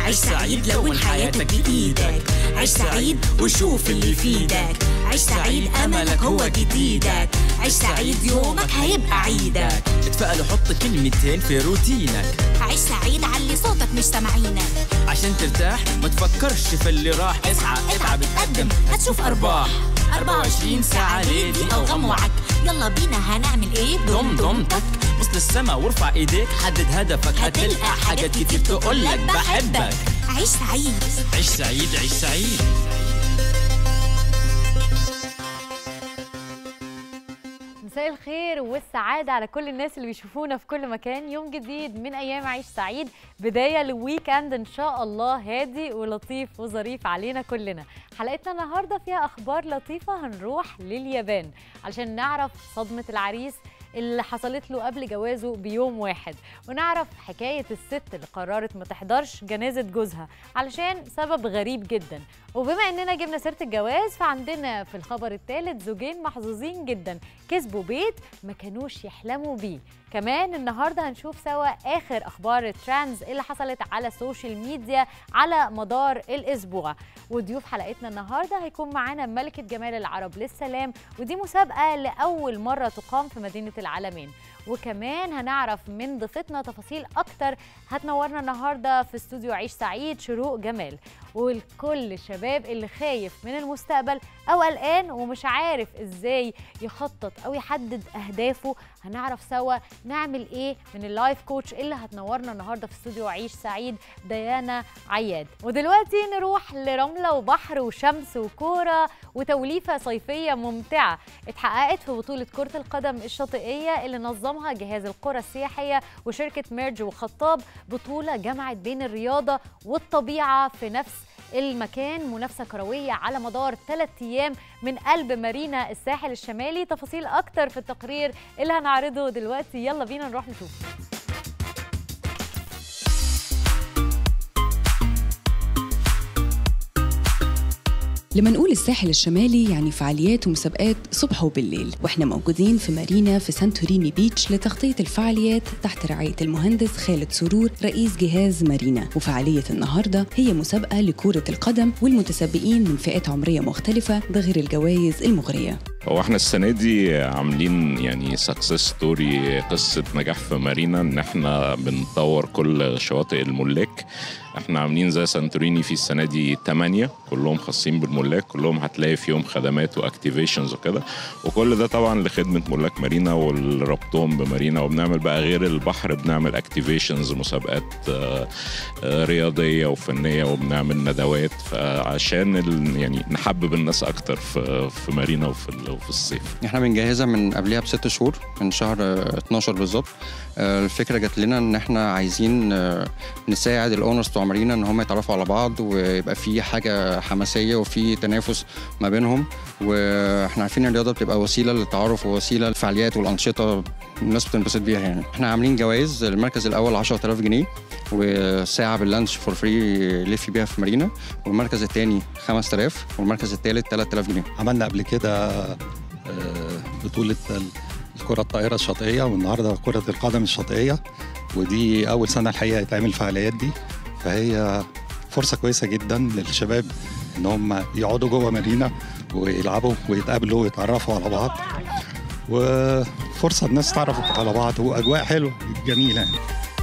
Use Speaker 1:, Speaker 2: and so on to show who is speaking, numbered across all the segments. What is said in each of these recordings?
Speaker 1: عيش سعيد لون حياتك بإيدك عيش سعيد وشوف اللي يفيدك عيش سعيد أملك هو جديدك عيش سعيد يومك هيبقى عيدك
Speaker 2: اتفقل وحط كلمتين في روتينك
Speaker 1: عيش سعيد علي صوتك مش سامعينك
Speaker 2: عشان ترتاح ما تفكرش في اللي راح اسعى اتعب اتقدم هتشوف ارباح 24 ساعة ليدي
Speaker 1: او غم وعك يلا بينا هنعمل ايه
Speaker 2: ضم ضمتك بص للسما وارفع ايديك حدد هدفك هتلقى حاجات كتير تقولك بحبك
Speaker 1: عيش سعيد
Speaker 2: عيش سعيد عيش سعيد
Speaker 3: مساء الخير والسعادة على كل الناس اللي بيشوفونا في كل مكان يوم جديد من أيام عيش سعيد بداية لويك أند إن شاء الله هادي ولطيف وظريف علينا كلنا حلقتنا النهاردة فيها أخبار لطيفة هنروح لليابان علشان نعرف صدمة العريس اللي حصلت له قبل جوازه بيوم واحد ونعرف حكاية الست اللي قررت ما تحضرش جنازة جوزها علشان سبب غريب جدا وبما اننا جبنا سيرة الجواز فعندنا في الخبر الثالث زوجين محظوظين جدا كسبوا بيت ما كانوش يحلموا بيه كمان النهارده هنشوف سوا اخر اخبار الترانز اللي حصلت على السوشيال ميديا على مدار الاسبوع وضيوف حلقتنا النهارده هيكون معانا ملكه جمال العرب للسلام ودي مسابقه لاول مره تقام في مدينه العالمين وكمان هنعرف من ضيفتنا تفاصيل اكتر هتنورنا النهارده في استوديو عيش سعيد شروق جمال والكل الشباب اللي خايف من المستقبل او قلقان ومش عارف ازاي يخطط او يحدد اهدافه هنعرف سوا نعمل ايه من اللايف كوتش اللي هتنورنا النهارده في استوديو عيش سعيد ديانا عياد ودلوقتي نروح لرمله وبحر وشمس وكوره وتوليفه صيفيه ممتعه اتحققت في بطوله كره القدم الشاطئيه اللي نظمها جهاز القرى السياحيه وشركه ميرج وخطاب بطوله جمعت بين الرياضه والطبيعه في نفس المكان منافسه كرويه على مدار ثلاث ايام من قلب مارينا الساحل الشمالي تفاصيل اكتر في التقرير اللي هنعرضه دلوقتي يلا بينا نروح نشوف
Speaker 4: لما نقول الساحل الشمالي يعني فعاليات ومسابقات صبح وبالليل واحنا موجودين في مارينا في سانتوريني بيتش لتغطية الفعاليات تحت رعاية المهندس خالد سرور رئيس جهاز مارينا وفعالية النهاردة هي مسابقة لكرة القدم والمتسابقين من فئات عمرية مختلفة ده غير الجوائز المغرية
Speaker 5: هو احنا السنه دي عاملين يعني سكسس ستوري قصه نجاح في مارينا ان احنا بنطور كل شواطئ الملاك احنا عاملين زي سانتوريني في السنه دي 8 كلهم خاصين بالملاك كلهم هتلاقي فيهم خدمات واكتيفيشنز وكده وكل ده طبعا لخدمه ملاك مارينا وربطهم بمارينا وبنعمل بقى غير البحر بنعمل اكتيفيشنز مسابقات آه، آه، رياضيه وفنيه وبنعمل ندوات فعشان ال- يعني نحبب الناس اكتر في في مارينا وفي ال- وفي الصيف
Speaker 6: احنا بنجهزها من قبلها بست شهور من شهر آه، 12 بالظبط آه، الفكره جات لنا ان احنا عايزين آه، نساعد الاونرز بتوع مارينا ان هم يتعرفوا على بعض ويبقى في حاجه حماسيه وفي تنافس ما بينهم واحنا عارفين ان الرياضه بتبقى وسيله للتعارف ووسيله للفعاليات والانشطه الناس بتنبسط بيها يعني احنا عاملين جوائز المركز الاول 10000 جنيه وساعه باللانش فور فري يلف بيها في مارينا والمركز الثاني 5000 والمركز الثالث 3000 جنيه
Speaker 7: عملنا قبل كده آه، بطولة ال- الكرة الطائرة الشاطئية والنهاردة كرة القدم الشاطئية ودي أول سنة الحقيقة يتعمل الفعاليات دي فهي فرصة كويسة جدا للشباب إن هم يقعدوا جوه مارينا ويلعبوا ويتقابلوا ويتعرفوا على بعض وفرصة الناس تعرف على بعض وأجواء حلوة جميلة يعني.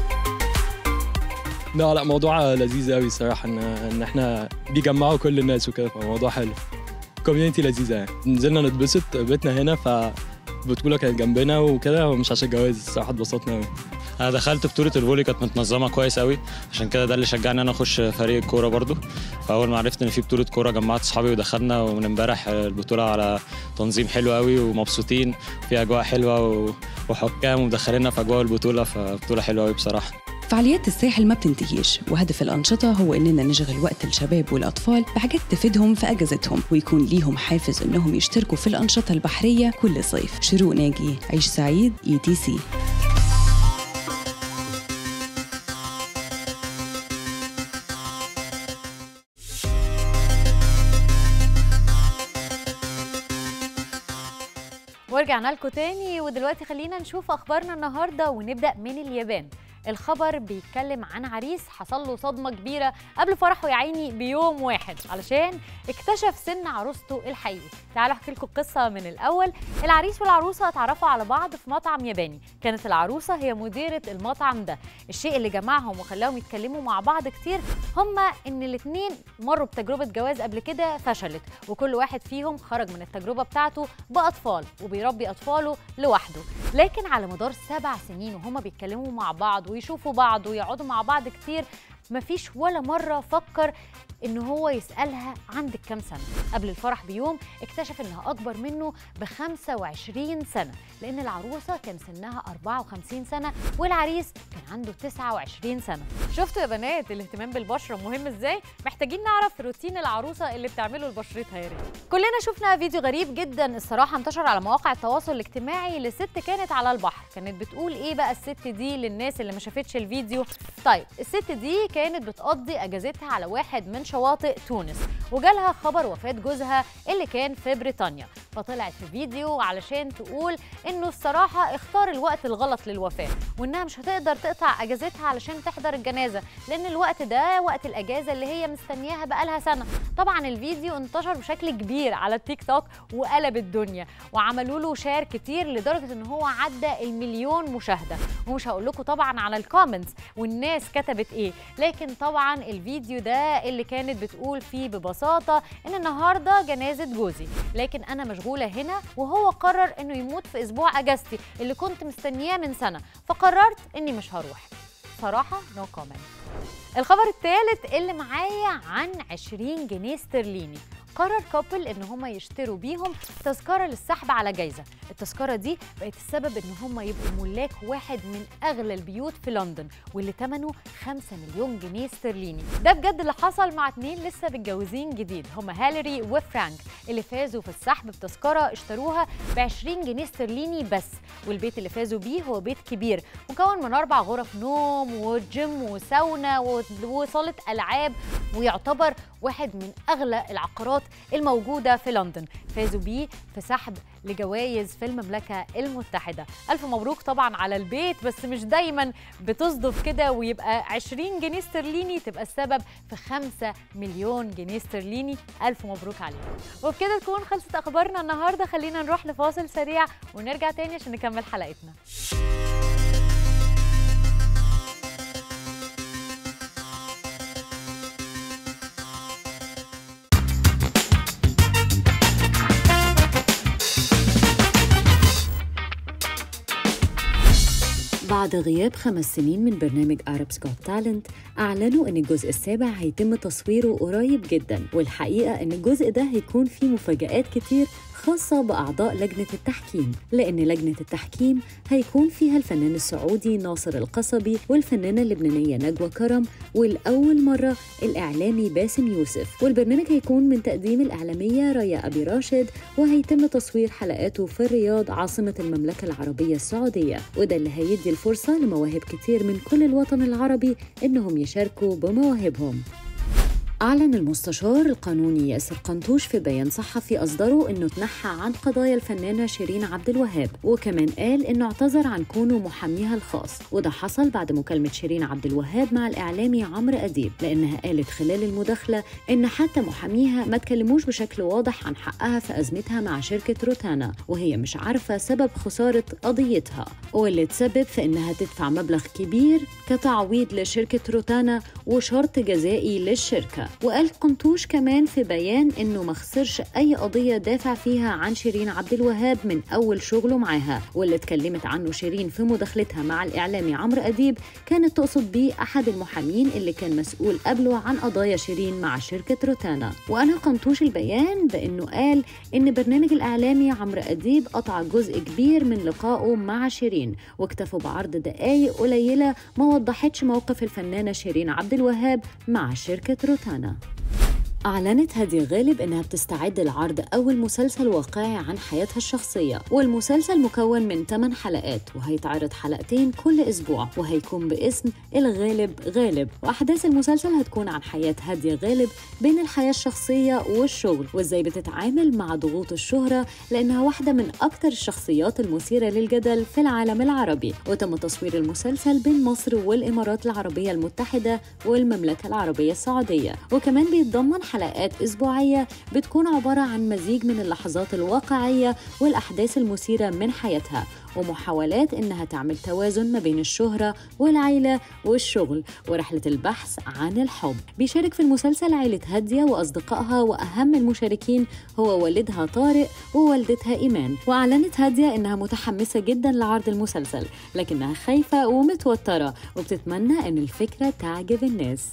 Speaker 8: لا لا موضوع لذيذ قوي الصراحه ان ان احنا بيجمعوا كل الناس وكده فموضوع حلو كوميونتي لذيذه يعني نزلنا نتبسط بيتنا هنا فبطولة كانت جنبنا وكده ومش عشان جواز الصراحه اتبسطنا قوي
Speaker 9: انا دخلت بطوله الفولي كانت متنظمه كويس قوي عشان كده ده اللي شجعني انا اخش فريق الكوره برضو فاول ما عرفت ان في بطوله كوره جمعت اصحابي ودخلنا ومن امبارح البطوله على تنظيم حلو قوي ومبسوطين في اجواء حلوه و- وحكام ومدخليننا في اجواء البطوله فبطوله حلوه قوي بصراحه
Speaker 4: فعاليات الساحل ما بتنتهيش وهدف الأنشطة هو إننا نشغل وقت الشباب والأطفال بحاجات تفيدهم في أجازتهم ويكون ليهم حافز إنهم يشتركوا في الأنشطة البحرية كل صيف شروق ناجي عيش سعيد اي تي سي
Speaker 3: ورجعنا لكم تاني ودلوقتي خلينا نشوف اخبارنا النهارده ونبدا من اليابان الخبر بيتكلم عن عريس حصل له صدمه كبيره قبل فرحه يا عيني بيوم واحد علشان اكتشف سن عروسته الحقيقي تعالوا احكي لكم القصه من الاول العريس والعروسه اتعرفوا على بعض في مطعم ياباني كانت العروسه هي مديره المطعم ده الشيء اللي جمعهم وخلاهم يتكلموا مع بعض كتير هما ان الاثنين مروا بتجربه جواز قبل كده فشلت وكل واحد فيهم خرج من التجربه بتاعته باطفال وبيربي اطفاله لوحده لكن على مدار سبع سنين وهما بيتكلموا مع بعض ويشوفوا بعض ويقعدوا مع بعض كتير مفيش ولا مرة فكر إن هو يسألها عندك كام سنة قبل الفرح بيوم اكتشف إنها أكبر منه ب 25 سنة لأن العروسة كان سنها 54 سنة والعريس كان عنده 29 سنة شفتوا يا بنات الاهتمام بالبشرة مهم إزاي؟ محتاجين نعرف روتين العروسة اللي بتعمله لبشرتها يا ريت كلنا شفنا فيديو غريب جدا الصراحة انتشر على مواقع التواصل الاجتماعي لست كانت على البحر كانت بتقول إيه بقى الست دي للناس اللي ما شافتش الفيديو طيب الست دي كانت بتقضي اجازتها على واحد من شواطئ تونس وجالها خبر وفاه جوزها اللي كان في بريطانيا فطلعت في فيديو علشان تقول انه الصراحه اختار الوقت الغلط للوفاه وانها مش هتقدر تقطع اجازتها علشان تحضر الجنازه لان الوقت ده وقت الاجازه اللي هي مستنياها بقالها سنه طبعا الفيديو انتشر بشكل كبير على التيك توك وقلب الدنيا وعملوا له شير كتير لدرجه ان هو عدى المليون مشاهده ومش هقول لكم طبعا على الكومنتس والناس كتبت ايه لكن طبعا الفيديو ده اللي كانت بتقول فيه ببساطه ان النهارده جنازه جوزي لكن انا مشغوله هنا وهو قرر انه يموت في اسبوع اجازتي اللي كنت مستنياه من سنه فقررت اني مش هروح صراحه نو no كومنت الخبر الثالث اللي معايا عن 20 جنيه استرليني قرر كابل ان هم يشتروا بيهم تذكره للسحب على جايزه التذكره دي بقت السبب ان هم يبقوا ملاك واحد من اغلى البيوت في لندن واللي ثمنه 5 مليون جنيه استرليني ده بجد اللي حصل مع اتنين لسه متجوزين جديد هم هالري وفرانك اللي فازوا في السحب بتذكره اشتروها ب 20 جنيه استرليني بس والبيت اللي فازوا بيه هو بيت كبير مكون من اربع غرف نوم وجيم وساونا وصاله العاب ويعتبر واحد من اغلى العقارات الموجوده في لندن فازوا بيه في سحب لجوائز في المملكه المتحده الف مبروك طبعا على البيت بس مش دايما بتصدف كده ويبقى 20 جنيه استرليني تبقى السبب في 5 مليون جنيه استرليني الف مبروك عليكم وبكده تكون خلصت اخبارنا النهارده خلينا نروح لفاصل سريع ونرجع تاني عشان نكمل حلقتنا
Speaker 10: بعد غياب خمس سنين من برنامج Arabs Got Talent أعلنوا إن الجزء السابع هيتم تصويره قريب جدا والحقيقة إن الجزء ده هيكون فيه مفاجآت كتير خاصة بأعضاء لجنة التحكيم لأن لجنة التحكيم هيكون فيها الفنان السعودي ناصر القصبي والفنانة اللبنانية نجوى كرم والأول مرة الإعلامي باسم يوسف والبرنامج هيكون من تقديم الإعلامية ريا أبي راشد وهيتم تصوير حلقاته في الرياض عاصمة المملكة العربية السعودية وده اللي هيدي الفرصة لمواهب كتير من كل الوطن العربي إنهم يشاركوا بمواهبهم أعلن المستشار القانوني ياسر قنطوش في بيان صحفي أصدره إنه تنحى عن قضايا الفنانة شيرين عبد الوهاب وكمان قال إنه اعتذر عن كونه محاميها الخاص وده حصل بعد مكالمة شيرين عبد الوهاب مع الإعلامي عمرو أديب لأنها قالت خلال المداخلة إن حتى محاميها ما تكلموش بشكل واضح عن حقها في أزمتها مع شركة روتانا وهي مش عارفة سبب خسارة قضيتها واللي تسبب في إنها تدفع مبلغ كبير كتعويض لشركة روتانا وشرط جزائي للشركة وقال قنطوش كمان في بيان انه ما خسرش اي قضيه دافع فيها عن شيرين عبد الوهاب من اول شغله معاها واللي اتكلمت عنه شيرين في مداخلتها مع الاعلامي عمرو اديب كانت تقصد بيه احد المحامين اللي كان مسؤول قبله عن قضايا شيرين مع شركه روتانا وانا قنطوش البيان بانه قال ان برنامج الاعلامي عمرو اديب قطع جزء كبير من لقائه مع شيرين واكتفوا بعرض دقائق قليله ما وضحتش موقف الفنانه شيرين عبد الوهاب مع شركه روتانا أعلنت هادية غالب إنها بتستعد لعرض أول مسلسل واقعي عن حياتها الشخصية والمسلسل مكون من 8 حلقات وهيتعرض حلقتين كل أسبوع وهيكون باسم الغالب غالب وأحداث المسلسل هتكون عن حياة هادية غالب بين الحياة الشخصية والشغل وإزاي بتتعامل مع ضغوط الشهرة لأنها واحدة من أكثر الشخصيات المثيرة للجدل في العالم العربي وتم تصوير المسلسل بين مصر والإمارات العربية المتحدة والمملكة العربية السعودية وكمان بيتضمن حلقات أسبوعية بتكون عبارة عن مزيج من اللحظات الواقعية والأحداث المثيرة من حياتها ومحاولات إنها تعمل توازن ما بين الشهرة والعيلة والشغل ورحلة البحث عن الحب بيشارك في المسلسل عيلة هادية وأصدقائها وأهم المشاركين هو والدها طارق ووالدتها إيمان وأعلنت هادية إنها متحمسة جدا لعرض المسلسل لكنها خايفة ومتوترة وبتتمنى إن الفكرة تعجب الناس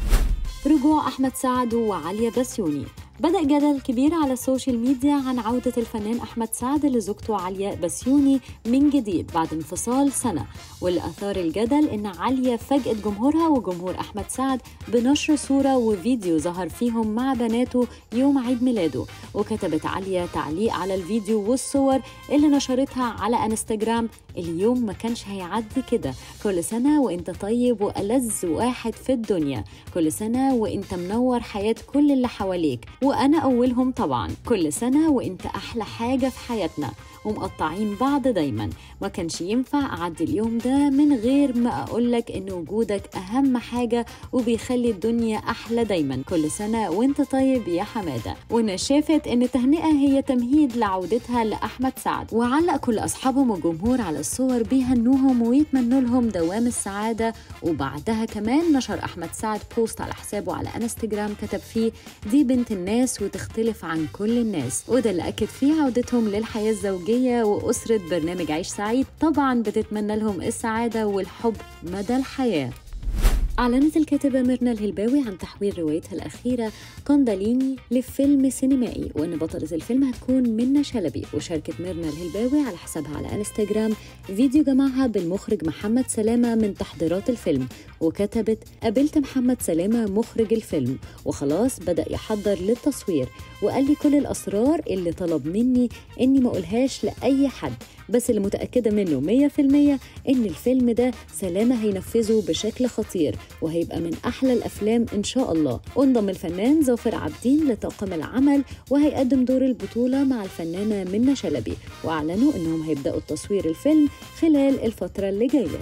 Speaker 10: رجوع أحمد سعد وعليا بسيوني بدأ جدل كبير على السوشيال ميديا عن عودة الفنان أحمد سعد لزوجته عليا بسيوني من جديد بعد انفصال سنة واللي أثار الجدل إن عليا فاجأت جمهورها وجمهور أحمد سعد بنشر صورة وفيديو ظهر فيهم مع بناته يوم عيد ميلاده وكتبت عليا تعليق على الفيديو والصور اللي نشرتها على انستجرام اليوم ما كانش هيعدي كده كل سنة وانت طيب وألذ واحد في الدنيا كل سنة وانت منور حياة كل اللي حواليك وأنا أولهم طبعا كل سنة وانت أحلى حاجة في حياتنا ومقطعين بعض دايما ما كانش ينفع أعدي اليوم ده من غير ما أقولك إن وجودك أهم حاجة وبيخلي الدنيا أحلى دايما كل سنة وانت طيب يا حمادة وأنا شافت إن التهنئة هي تمهيد لعودتها لأحمد سعد وعلق كل أصحابهم والجمهور على الصور بيهنوهم ويتمنوا لهم دوام السعادة وبعدها كمان نشر أحمد سعد بوست على حسابه على انستجرام كتب فيه دي بنت الناس وتختلف عن كل الناس وده اللي أكد فيه عودتهم للحياة الزوجية وأسرة برنامج عيش سعيد طبعا بتتمنى لهم السعادة والحب مدى الحياة أعلنت الكاتبة ميرنا الهلباوي عن تحويل روايتها الأخيرة كونداليني لفيلم سينمائي وأن بطلة الفيلم هتكون منى شلبي وشاركت ميرنا الهلباوي على حسابها على انستجرام فيديو جمعها بالمخرج محمد سلامة من تحضيرات الفيلم وكتبت قابلت محمد سلامة مخرج الفيلم وخلاص بدأ يحضر للتصوير وقال لي كل الأسرار اللي طلب مني إني ما أقولهاش لأي حد بس اللي متأكدة منه 100% إن الفيلم ده سلامة هينفذه بشكل خطير وهيبقى من أحلى الأفلام إن شاء الله وانضم الفنان ظافر عابدين لطاقم العمل وهيقدم دور البطولة مع الفنانة منى شلبي وأعلنوا إنهم هيبدأوا تصوير الفيلم خلال الفترة اللي جاية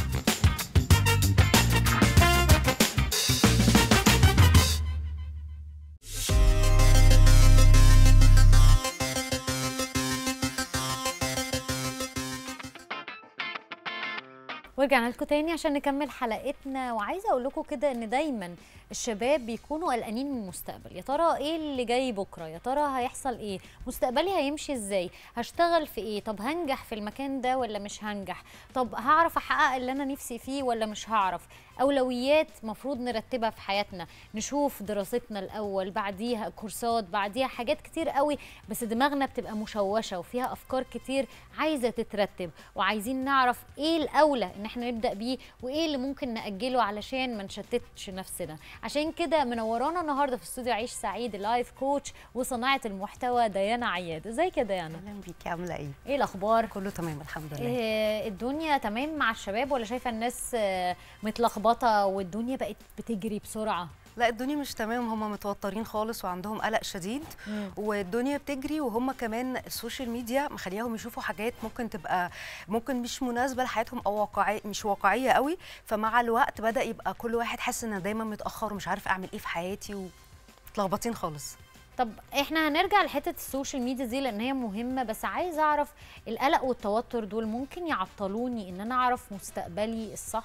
Speaker 3: ورجعنا لكم تاني عشان نكمل حلقتنا وعايزه اقول لكم كده ان دايما الشباب بيكونوا قلقانين من المستقبل يا ترى ايه اللي جاي بكره يا ترى هيحصل ايه مستقبلي هيمشي ازاي هشتغل في ايه طب هنجح في المكان ده ولا مش هنجح طب هعرف احقق اللي انا نفسي فيه ولا مش هعرف اولويات مفروض نرتبها في حياتنا نشوف دراستنا الاول بعديها كورسات بعديها حاجات كتير قوي بس دماغنا بتبقى مشوشه وفيها افكار كتير عايزه تترتب وعايزين نعرف ايه الاولى ان احنا نبدا بيه وايه اللي ممكن ناجله علشان ما نشتتش نفسنا عشان كده منورانا النهارده في استوديو عيش سعيد لايف كوتش وصناعه المحتوى ديانا عياد ازيك يا ديانا
Speaker 11: اهلا بيكي عامله ايه
Speaker 3: ايه الاخبار
Speaker 11: كله تمام الحمد لله
Speaker 3: إيه الدنيا تمام مع الشباب ولا شايفه الناس آه، متلخبطه والدنيا بقت بتجري بسرعه
Speaker 11: لا الدنيا مش تمام هم متوترين خالص وعندهم قلق شديد
Speaker 3: مم.
Speaker 11: والدنيا بتجري وهم كمان السوشيال ميديا مخلياهم يشوفوا حاجات ممكن تبقى ممكن مش مناسبه لحياتهم او واقعيه مش واقعيه قوي فمع الوقت بدا يبقى كل واحد حاسس ان دايما متاخر ومش عارف اعمل ايه في حياتي ومتلخبطين خالص
Speaker 3: طب احنا هنرجع لحته السوشيال ميديا دي لان هي مهمه بس عايزه اعرف القلق والتوتر دول ممكن يعطلوني ان انا اعرف مستقبلي الصح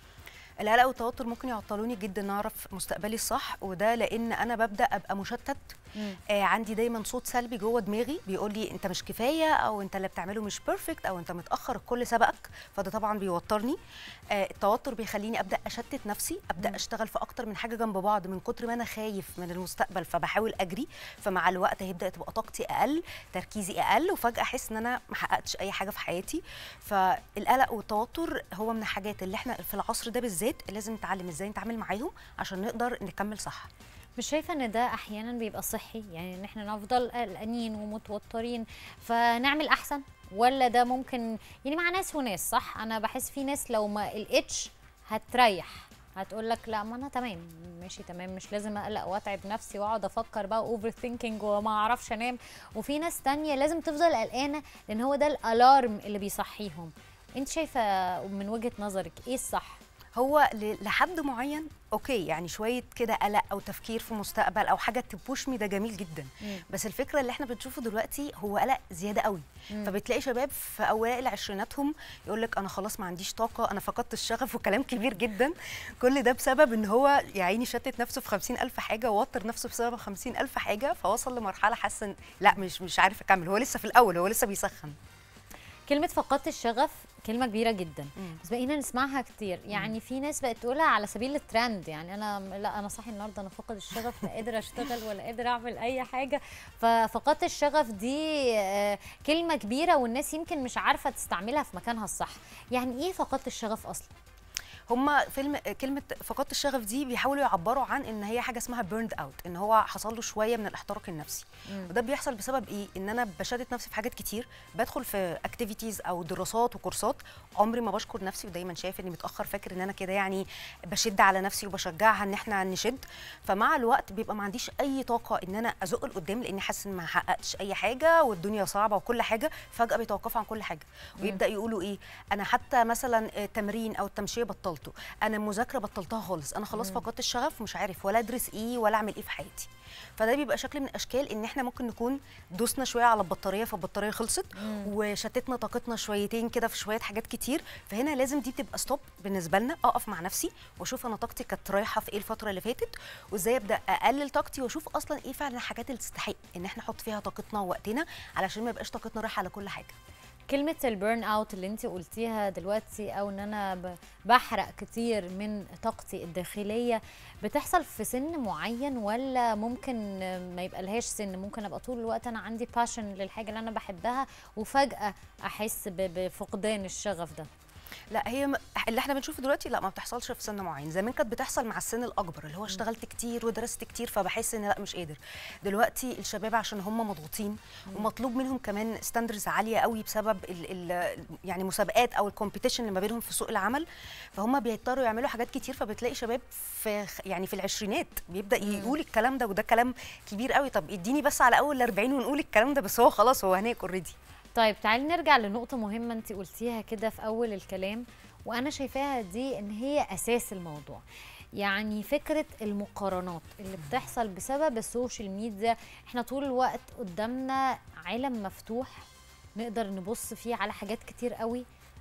Speaker 11: القلق والتوتر ممكن يعطلوني جدا ان اعرف مستقبلي الصح وده لان انا ببدا ابقى مشتت آه عندي دايما صوت سلبي جوه دماغي بيقول لي انت مش كفايه او انت اللي بتعمله مش بيرفكت او انت متاخر الكل سبقك فده طبعا بيوترني آه التوتر بيخليني ابدا اشتت نفسي ابدا اشتغل في اكتر من حاجه جنب بعض من كتر ما انا خايف من المستقبل فبحاول اجري فمع الوقت هيبدا تبقى طاقتي اقل تركيزي اقل وفجاه احس ان انا ما حققتش اي حاجه في حياتي فالقلق والتوتر هو من الحاجات اللي احنا في العصر ده بالذات لازم نتعلم ازاي نتعامل معاهم عشان نقدر نكمل صح
Speaker 3: مش شايفه ان ده احيانا بيبقى صحي يعني ان احنا نفضل قلقانين ومتوترين فنعمل احسن ولا ده ممكن يعني مع ناس وناس صح انا بحس في ناس لو ما لقيتش هتريح هتقول لك لا ما انا تمام ماشي تمام مش لازم اقلق واتعب نفسي واقعد افكر بقى اوفر ثينكينج وما اعرفش انام وفي ناس تانية لازم تفضل قلقانه لان هو ده الالارم اللي بيصحيهم انت شايفه من وجهه نظرك ايه الصح
Speaker 11: هو ل- لحد معين اوكي يعني شويه كده قلق او تفكير في مستقبل او حاجه تبوش مي ده جميل جدا
Speaker 3: مم.
Speaker 11: بس الفكره اللي احنا بنشوفه دلوقتي هو قلق زياده قوي
Speaker 3: مم.
Speaker 11: فبتلاقي شباب في اوائل عشريناتهم يقول لك انا خلاص ما عنديش طاقه انا فقدت الشغف وكلام كبير جدا كل ده بسبب ان هو يا عيني شتت نفسه في خمسين الف حاجه ووتر نفسه بسبب خمسين الف حاجه فوصل لمرحله حاسه إن لا مش مش عارف اكمل هو لسه في الاول هو لسه بيسخن
Speaker 3: كلمة فقدت الشغف كلمة كبيرة جدا بس بقينا نسمعها كتير يعني في ناس بقت تقولها على سبيل الترند يعني انا لا انا صاحي النهارده انا فاقد الشغف لا قادر اشتغل ولا قادر اعمل اي حاجة ففقدت الشغف دي آه، كلمة كبيرة والناس يمكن مش عارفة تستعملها في مكانها الصح يعني ايه فقدت الشغف اصلا
Speaker 11: هما فيلم كلمه فقدت الشغف دي بيحاولوا يعبروا عن ان هي حاجه اسمها بيرند اوت ان هو حصل له شويه من الاحتراق النفسي
Speaker 3: مم.
Speaker 11: وده بيحصل بسبب ايه ان انا بشتت نفسي في حاجات كتير بدخل في اكتيفيتيز او دراسات وكورسات عمري ما بشكر نفسي ودايما شايف اني متاخر فاكر ان انا كده يعني بشد على نفسي وبشجعها ان احنا نشد فمع الوقت بيبقى ما عنديش اي طاقه ان انا ازق لقدام لاني حاسس ان ما حققتش اي حاجه والدنيا صعبه وكل حاجه فجاه بيتوقفوا عن كل حاجه ويبدا يقولوا ايه انا حتى مثلا التمرين او التمشيه بطلته انا المذاكره بطلتها خالص انا خلاص
Speaker 3: مم.
Speaker 11: فقدت الشغف مش عارف ولا ادرس ايه ولا اعمل ايه في حياتي فده بيبقى شكل من اشكال ان احنا ممكن نكون دوسنا شويه على البطاريه فالبطاريه خلصت
Speaker 3: مم.
Speaker 11: وشتتنا طاقتنا شويتين كده في شويه حاجات كتير فهنا لازم دي تبقى ستوب بالنسبه لنا اقف مع نفسي واشوف انا طاقتي كانت رايحه في ايه الفتره اللي فاتت وازاي ابدا اقلل طاقتي واشوف اصلا ايه فعلا الحاجات اللي تستحق ان احنا نحط فيها طاقتنا ووقتنا علشان ما يبقاش طاقتنا رايحه على كل حاجه
Speaker 3: كلمة البيرن اوت اللي انت قلتيها دلوقتي او ان انا ب- بحرق كتير من طاقتي الداخلية بتحصل في سن معين ولا ممكن ما يبقى لهاش سن ممكن ابقى طول الوقت انا عندي باشن للحاجة اللي انا بحبها وفجأة احس ب- بفقدان الشغف ده
Speaker 11: لا هي م- اللي احنا بنشوفه دلوقتي لا ما بتحصلش في سن معين زمان كانت بتحصل مع السن الاكبر اللي هو اشتغلت كتير ودرست كتير فبحس ان لا مش قادر دلوقتي الشباب عشان هم مضغوطين ومطلوب منهم كمان ستاندرز عاليه قوي بسبب ال ال يعني مسابقات او الكومبيتيشن اللي ما بينهم في سوق العمل فهم بيضطروا يعملوا حاجات كتير فبتلاقي شباب في خ- يعني في العشرينات بيبدا يقول الكلام ده وده كلام كبير قوي طب اديني بس على اول ال 40 ونقول الكلام ده بس هو خلاص هو هناك اوريدي
Speaker 3: طيب تعالي نرجع لنقطة مهمة انت قلتيها كده في أول الكلام وأنا شايفاها دي إن هي أساس الموضوع يعني فكرة المقارنات اللي بتحصل بسبب السوشيال ميديا احنا طول الوقت قدامنا عالم مفتوح نقدر نبص فيه على حاجات كتير قوي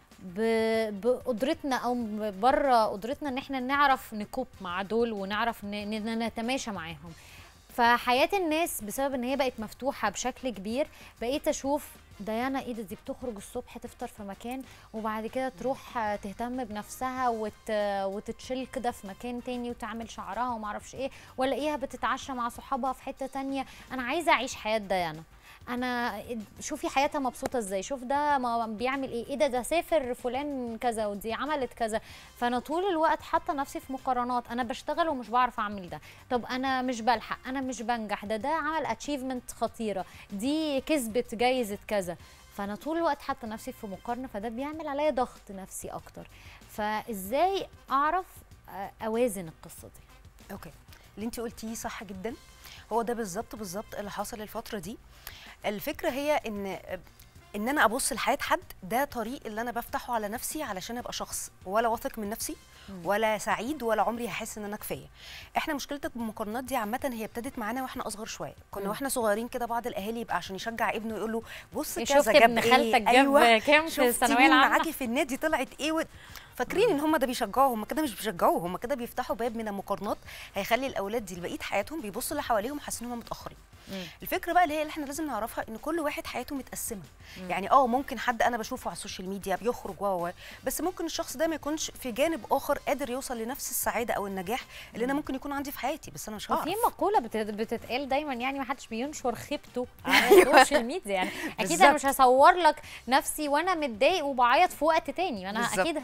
Speaker 3: ب- بقدرتنا او بره قدرتنا ان احنا نعرف نكوب مع دول ونعرف ن- ن- نتماشى معاهم فحياه الناس بسبب ان هي بقت مفتوحه بشكل كبير بقيت اشوف ديانا ايه ده دي بتخرج الصبح تفطر في مكان وبعد كده تروح آه، تهتم بنفسها وت... وتتشيل كده في مكان تاني وتعمل شعرها ومعرفش ايه والاقيها بتتعشى مع صحابها في حته تانية انا عايزه اعيش حياه ديانا انا شوفي حياتها مبسوطه ازاي شوف ده ما بيعمل ايه ايه ده ده سافر فلان كذا ودي عملت كذا فانا طول الوقت حاطه نفسي في مقارنات انا بشتغل ومش بعرف اعمل ده طب انا مش بلحق انا مش بنجح ده ده عمل اتشيفمنت خطيره دي كسبت جايزه كذا فانا طول الوقت حاطه نفسي في مقارنه فده بيعمل عليا ضغط نفسي اكتر فازاي اعرف آه، اوازن القصه دي
Speaker 11: اوكي اللي انت قلتيه صح جدا هو ده بالظبط بالظبط اللي حصل الفتره دي الفكره هي ان ان انا ابص لحياه حد ده طريق اللي انا بفتحه على نفسي علشان ابقى شخص ولا واثق من نفسي ولا سعيد ولا عمري هحس ان انا كفايه احنا مشكلتك بالمقارنات دي عامه هي ابتدت معانا واحنا اصغر شويه كنا
Speaker 3: مم.
Speaker 11: واحنا صغيرين كده بعض الاهالي يبقى عشان يشجع ابنه يقول له بص
Speaker 3: شفت
Speaker 11: كذا جاب
Speaker 3: ابن
Speaker 11: ايه
Speaker 3: خالتك جاب
Speaker 11: أيوة.
Speaker 3: كام في
Speaker 11: شفتي
Speaker 3: الثانوية
Speaker 11: مين
Speaker 3: العامة؟
Speaker 11: معاكي في النادي طلعت ايه و... فاكرين ان هم ده بيشجعوا هم كده مش بيشجعوا هم كده بيفتحوا باب من المقارنات هيخلي الاولاد دي لبقيه حياتهم بيبصوا اللي حواليهم حاسين ان هم متاخرين الفكره بقى اللي هي اللي احنا لازم نعرفها ان كل واحد حياته متقسمه
Speaker 3: مم.
Speaker 11: يعني اه ممكن حد انا بشوفه على السوشيال ميديا بيخرج و و- بس ممكن الشخص ده ما يكونش في جانب اخر قادر يوصل لنفس السعاده او النجاح اللي انا
Speaker 3: مم.
Speaker 11: ممكن يكون عندي في حياتي بس انا مش هعرف
Speaker 3: وفي مقولة بت- بتتقال دايما يعني ما حدش بينشر خيبته على السوشيال ميديا يعني اكيد انا
Speaker 11: بالظبط.
Speaker 3: مش هصور لك نفسي وانا متضايق وبعيط في وقت تاني انا
Speaker 11: بالظبط.
Speaker 3: اكيد هصور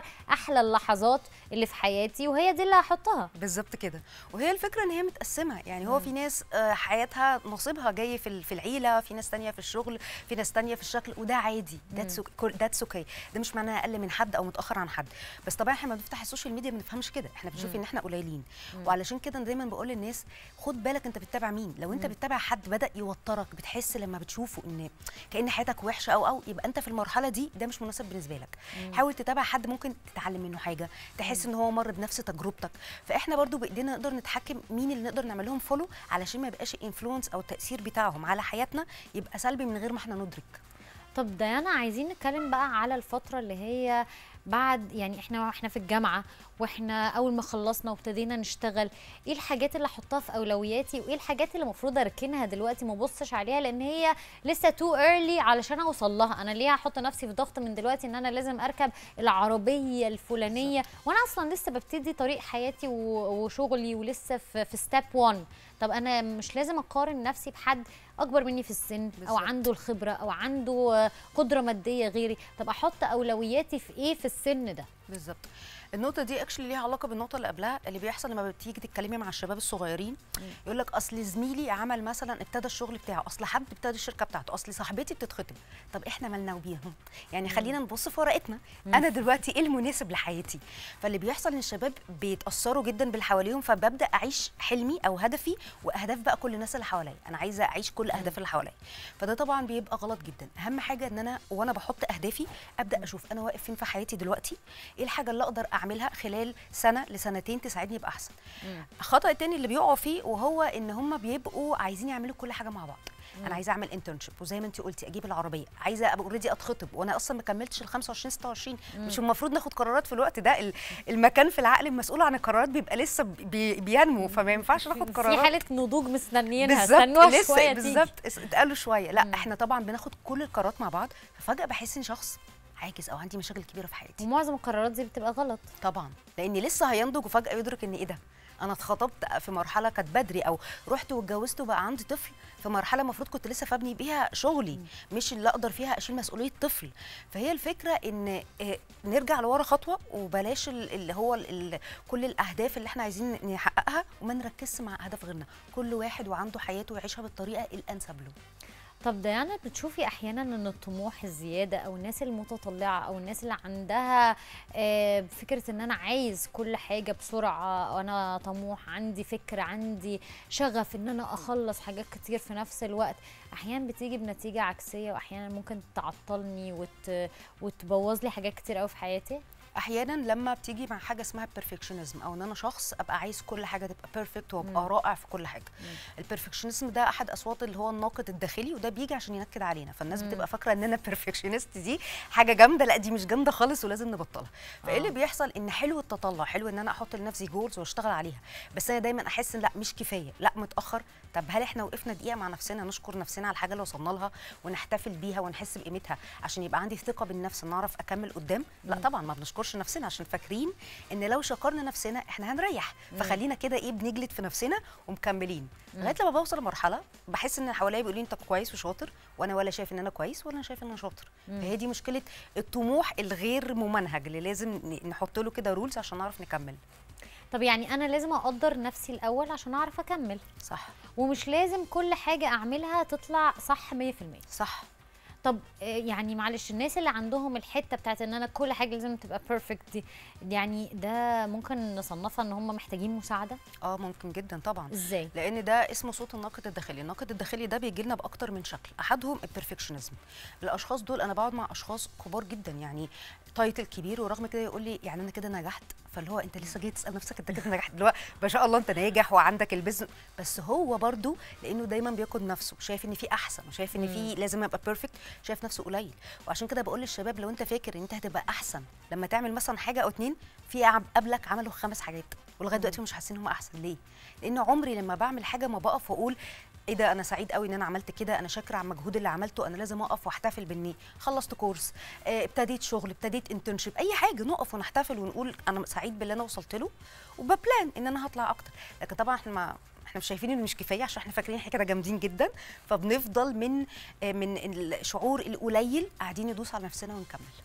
Speaker 3: احلى اللحظات اللي في حياتي وهي دي اللي هحطها
Speaker 11: بالظبط كده وهي الفكره ان هي متقسمه يعني هو في ناس آه، حياتها نصيبها جاي في ال- في العيله في ناس تانية في الشغل في ناس تانية في الشكل وده عادي ذاتس ذاتس اوكي ده مش معناه اقل من حد او متاخر عن حد بس طبعا احنا لما بنفتح السوشيال ميديا ما بنفهمش كده احنا بنشوف
Speaker 12: مم.
Speaker 11: ان احنا قليلين وعلشان كده أنا دايما بقول للناس خد بالك انت بتتابع مين لو انت
Speaker 12: مم.
Speaker 11: بتتابع حد بدا يوترك بتحس لما بتشوفه ان كان حياتك وحشه او او يبقى انت في المرحله دي ده مش مناسب بالنسبه لك
Speaker 12: مم.
Speaker 11: حاول تتابع حد ممكن تتعلم منه حاجه تحس ان هو مر بنفس تجربتك فاحنا برضو بايدينا نقدر نتحكم مين اللي نقدر نعمل لهم فولو علشان ما يبقاش الانفلونس او التاثير بتاعهم على حياتنا يبقى سلبي من غير ما احنا ندرك
Speaker 3: طب ديانا عايزين نتكلم بقى على الفترة اللي هي بعد يعني احنا احنا في الجامعة واحنا اول ما خلصنا وابتدينا نشتغل ايه الحاجات اللي احطها في اولوياتي وايه الحاجات اللي المفروض اركنها دلوقتي ما ابصش عليها لان هي لسه تو ايرلي علشان اوصل لها انا ليه هحط نفسي في ضغط من دلوقتي ان انا لازم اركب العربية الفلانية وانا اصلا لسه ببتدي طريق حياتي و- وشغلي ولسه في في ستيب 1 طب انا مش لازم اقارن نفسي بحد اكبر مني في السن او
Speaker 11: بالظبط.
Speaker 3: عنده الخبره او عنده آه، قدره ماديه غيري طب احط اولوياتي في ايه في السن ده
Speaker 11: بالظبط النقطه دي اكشلي ليها علاقه بالنقطه اللي قبلها اللي بيحصل لما بتيجي تتكلمي مع الشباب الصغيرين يقول لك اصل زميلي عمل مثلا ابتدى الشغل بتاعه اصل حد ابتدى الشركه بتاعته اصل صاحبتي بتتخطب طب احنا مالنا وبيهم يعني
Speaker 12: مم.
Speaker 11: خلينا نبص في ورقتنا
Speaker 12: مم.
Speaker 11: انا دلوقتي ايه المناسب لحياتي فاللي بيحصل ان الشباب بيتاثروا جدا باللي حواليهم فببدا اعيش حلمي او هدفي واهداف بقى كل الناس اللي حواليا انا عايزه اعيش كل اهداف اللي حواليا فده طبعا بيبقى غلط جدا اهم حاجه ان انا وانا بحط اهدافي ابدا اشوف انا واقف فين في حياتي دلوقتي ايه الحاجه اللي اقدر اعملها خلال سنه لسنتين تساعدني ابقى احسن الخطا التاني اللي بيقعوا فيه وهو ان هم بيبقوا عايزين يعملوا كل حاجه مع بعض
Speaker 12: مم.
Speaker 11: انا عايزه اعمل انترنشيب وزي ما انت قلتي اجيب العربيه عايزه ابقى اوريدي اتخطب وانا اصلا ما كملتش ال 25 26
Speaker 12: مم.
Speaker 11: مش المفروض ناخد قرارات في الوقت ده ال- المكان في العقل المسؤول عن القرارات بيبقى لسه بي بينمو فما ينفعش ناخد
Speaker 3: في
Speaker 11: قرارات
Speaker 3: حاله نضوج مستنيينها
Speaker 11: بالظبط
Speaker 3: استنوها
Speaker 11: لسه
Speaker 3: شويه تيجي.
Speaker 11: بالظبط اس- اتقالوا شويه لا احنا طبعا بناخد كل القرارات مع بعض ففجاه بحس اني شخص عاجز او عندي مشاكل كبيره في حياتي
Speaker 3: ومعظم القرارات دي بتبقى غلط
Speaker 11: طبعا لاني لسه هينضج وفجاه يدرك ان ايه ده انا اتخطبت في مرحله كانت بدري او رحت واتجوزت وبقى عندي طفل في مرحله المفروض كنت لسه فابني بيها شغلي مش اللي اقدر فيها اشيل مسؤوليه طفل فهي الفكره ان آه، نرجع لورا خطوه وبلاش ال- اللي هو ال- ال- كل الاهداف اللي احنا عايزين نحققها وما نركزش مع اهداف غيرنا كل واحد وعنده حياته ويعيشها بالطريقه الانسب له
Speaker 3: طب ديانا بتشوفي احيانا ان الطموح الزياده او الناس المتطلعه او الناس اللي عندها آه، فكره ان انا عايز كل حاجه بسرعه انا طموح عندي فكر عندي شغف ان انا اخلص حاجات كتير في نفس الوقت احيانا بتيجي بنتيجه عكسيه واحيانا ممكن تعطلني وت... وتبوظ لي حاجات كتير قوي في حياتي
Speaker 11: احيانا لما بتيجي مع حاجه اسمها بيرفكشنزم او ان انا شخص ابقى عايز كل حاجه تبقى بيرفكت وابقى
Speaker 3: مم.
Speaker 11: رائع في كل حاجه البرفكشنزم ده احد اصوات اللي هو الناقد الداخلي وده بيجي عشان ينكد علينا فالناس
Speaker 3: مم.
Speaker 11: بتبقى فاكره ان انا بيرفكشنست دي حاجه جامده لا دي مش جامده خالص ولازم نبطلها فايه اللي بيحصل ان حلو التطلع حلو ان انا احط لنفسي جولز واشتغل عليها بس انا دايما احس ان لا مش كفايه لا متاخر طب هل احنا وقفنا دقيقه مع نفسنا نشكر نفسنا على الحاجه اللي وصلنا لها ونحتفل بيها ونحس بقيمتها عشان يبقى عندي ثقه بالنفس ان اعرف اكمل قدام لا
Speaker 3: مم.
Speaker 11: طبعا ما بنشكرش نفسنا عشان فاكرين ان لو شكرنا نفسنا احنا هنريح
Speaker 3: مم.
Speaker 11: فخلينا كده ايه بنجلد في نفسنا ومكملين
Speaker 3: مم.
Speaker 11: لغايه لما بوصل لمرحله بحس ان اللي حواليا بيقولوا لي انت كويس وشاطر وانا ولا شايف ان انا كويس ولا انا شايف ان انا شاطر
Speaker 3: مم.
Speaker 11: فهي دي مشكله الطموح الغير ممنهج اللي لازم ن- نحط له كده رولز عشان نعرف نكمل
Speaker 3: طب يعني انا لازم اقدر نفسي الاول عشان اعرف اكمل
Speaker 11: صح
Speaker 3: ومش لازم كل حاجه اعملها تطلع صح 100%
Speaker 11: صح
Speaker 3: طب آه، يعني معلش الناس اللي عندهم الحته بتاعت ان انا كل حاجه لازم تبقى بيرفكت دي يعني ده ممكن نصنفها ان هم محتاجين مساعده
Speaker 11: اه ممكن جدا طبعا
Speaker 3: ازاي
Speaker 11: لان ده اسمه صوت الناقد الداخلي الناقد الداخلي ده بيجي لنا باكتر من شكل احدهم البرفكشنزم الاشخاص دول انا بقعد مع اشخاص كبار جدا يعني تايتل كبير ورغم كده يقول لي يعني انا كده نجحت فاللي هو انت لسه جاي تسال نفسك انت كده نجحت اللي هو ما شاء الله انت ناجح وعندك البيزنس بس هو برضو لانه دايما بيقود نفسه شايف ان في احسن وشايف ان في لازم ابقى بيرفكت شايف نفسه قليل وعشان كده بقول للشباب لو انت فاكر ان انت هتبقى احسن لما تعمل مثلا حاجه او اتنين في عم- قبلك عملوا خمس حاجات ولغايه دلوقتي مش حاسين هم احسن ليه لان عمري لما بعمل حاجه ما بقف واقول ايه ده انا سعيد قوي ان انا عملت كده انا شاكره على المجهود اللي عملته انا لازم اقف واحتفل باني خلصت كورس آه، ابتديت شغل ابتديت انترنشيب اي حاجه نقف ونحتفل ونقول انا سعيد باللي انا وصلت له وببلان ان انا هطلع اكتر لكن طبعا احنا ما احنا مش شايفين انه مش كفايه عشان احنا فاكرين احنا كده جامدين جدا فبنفضل من آه، من الشعور القليل قاعدين ندوس على نفسنا ونكمل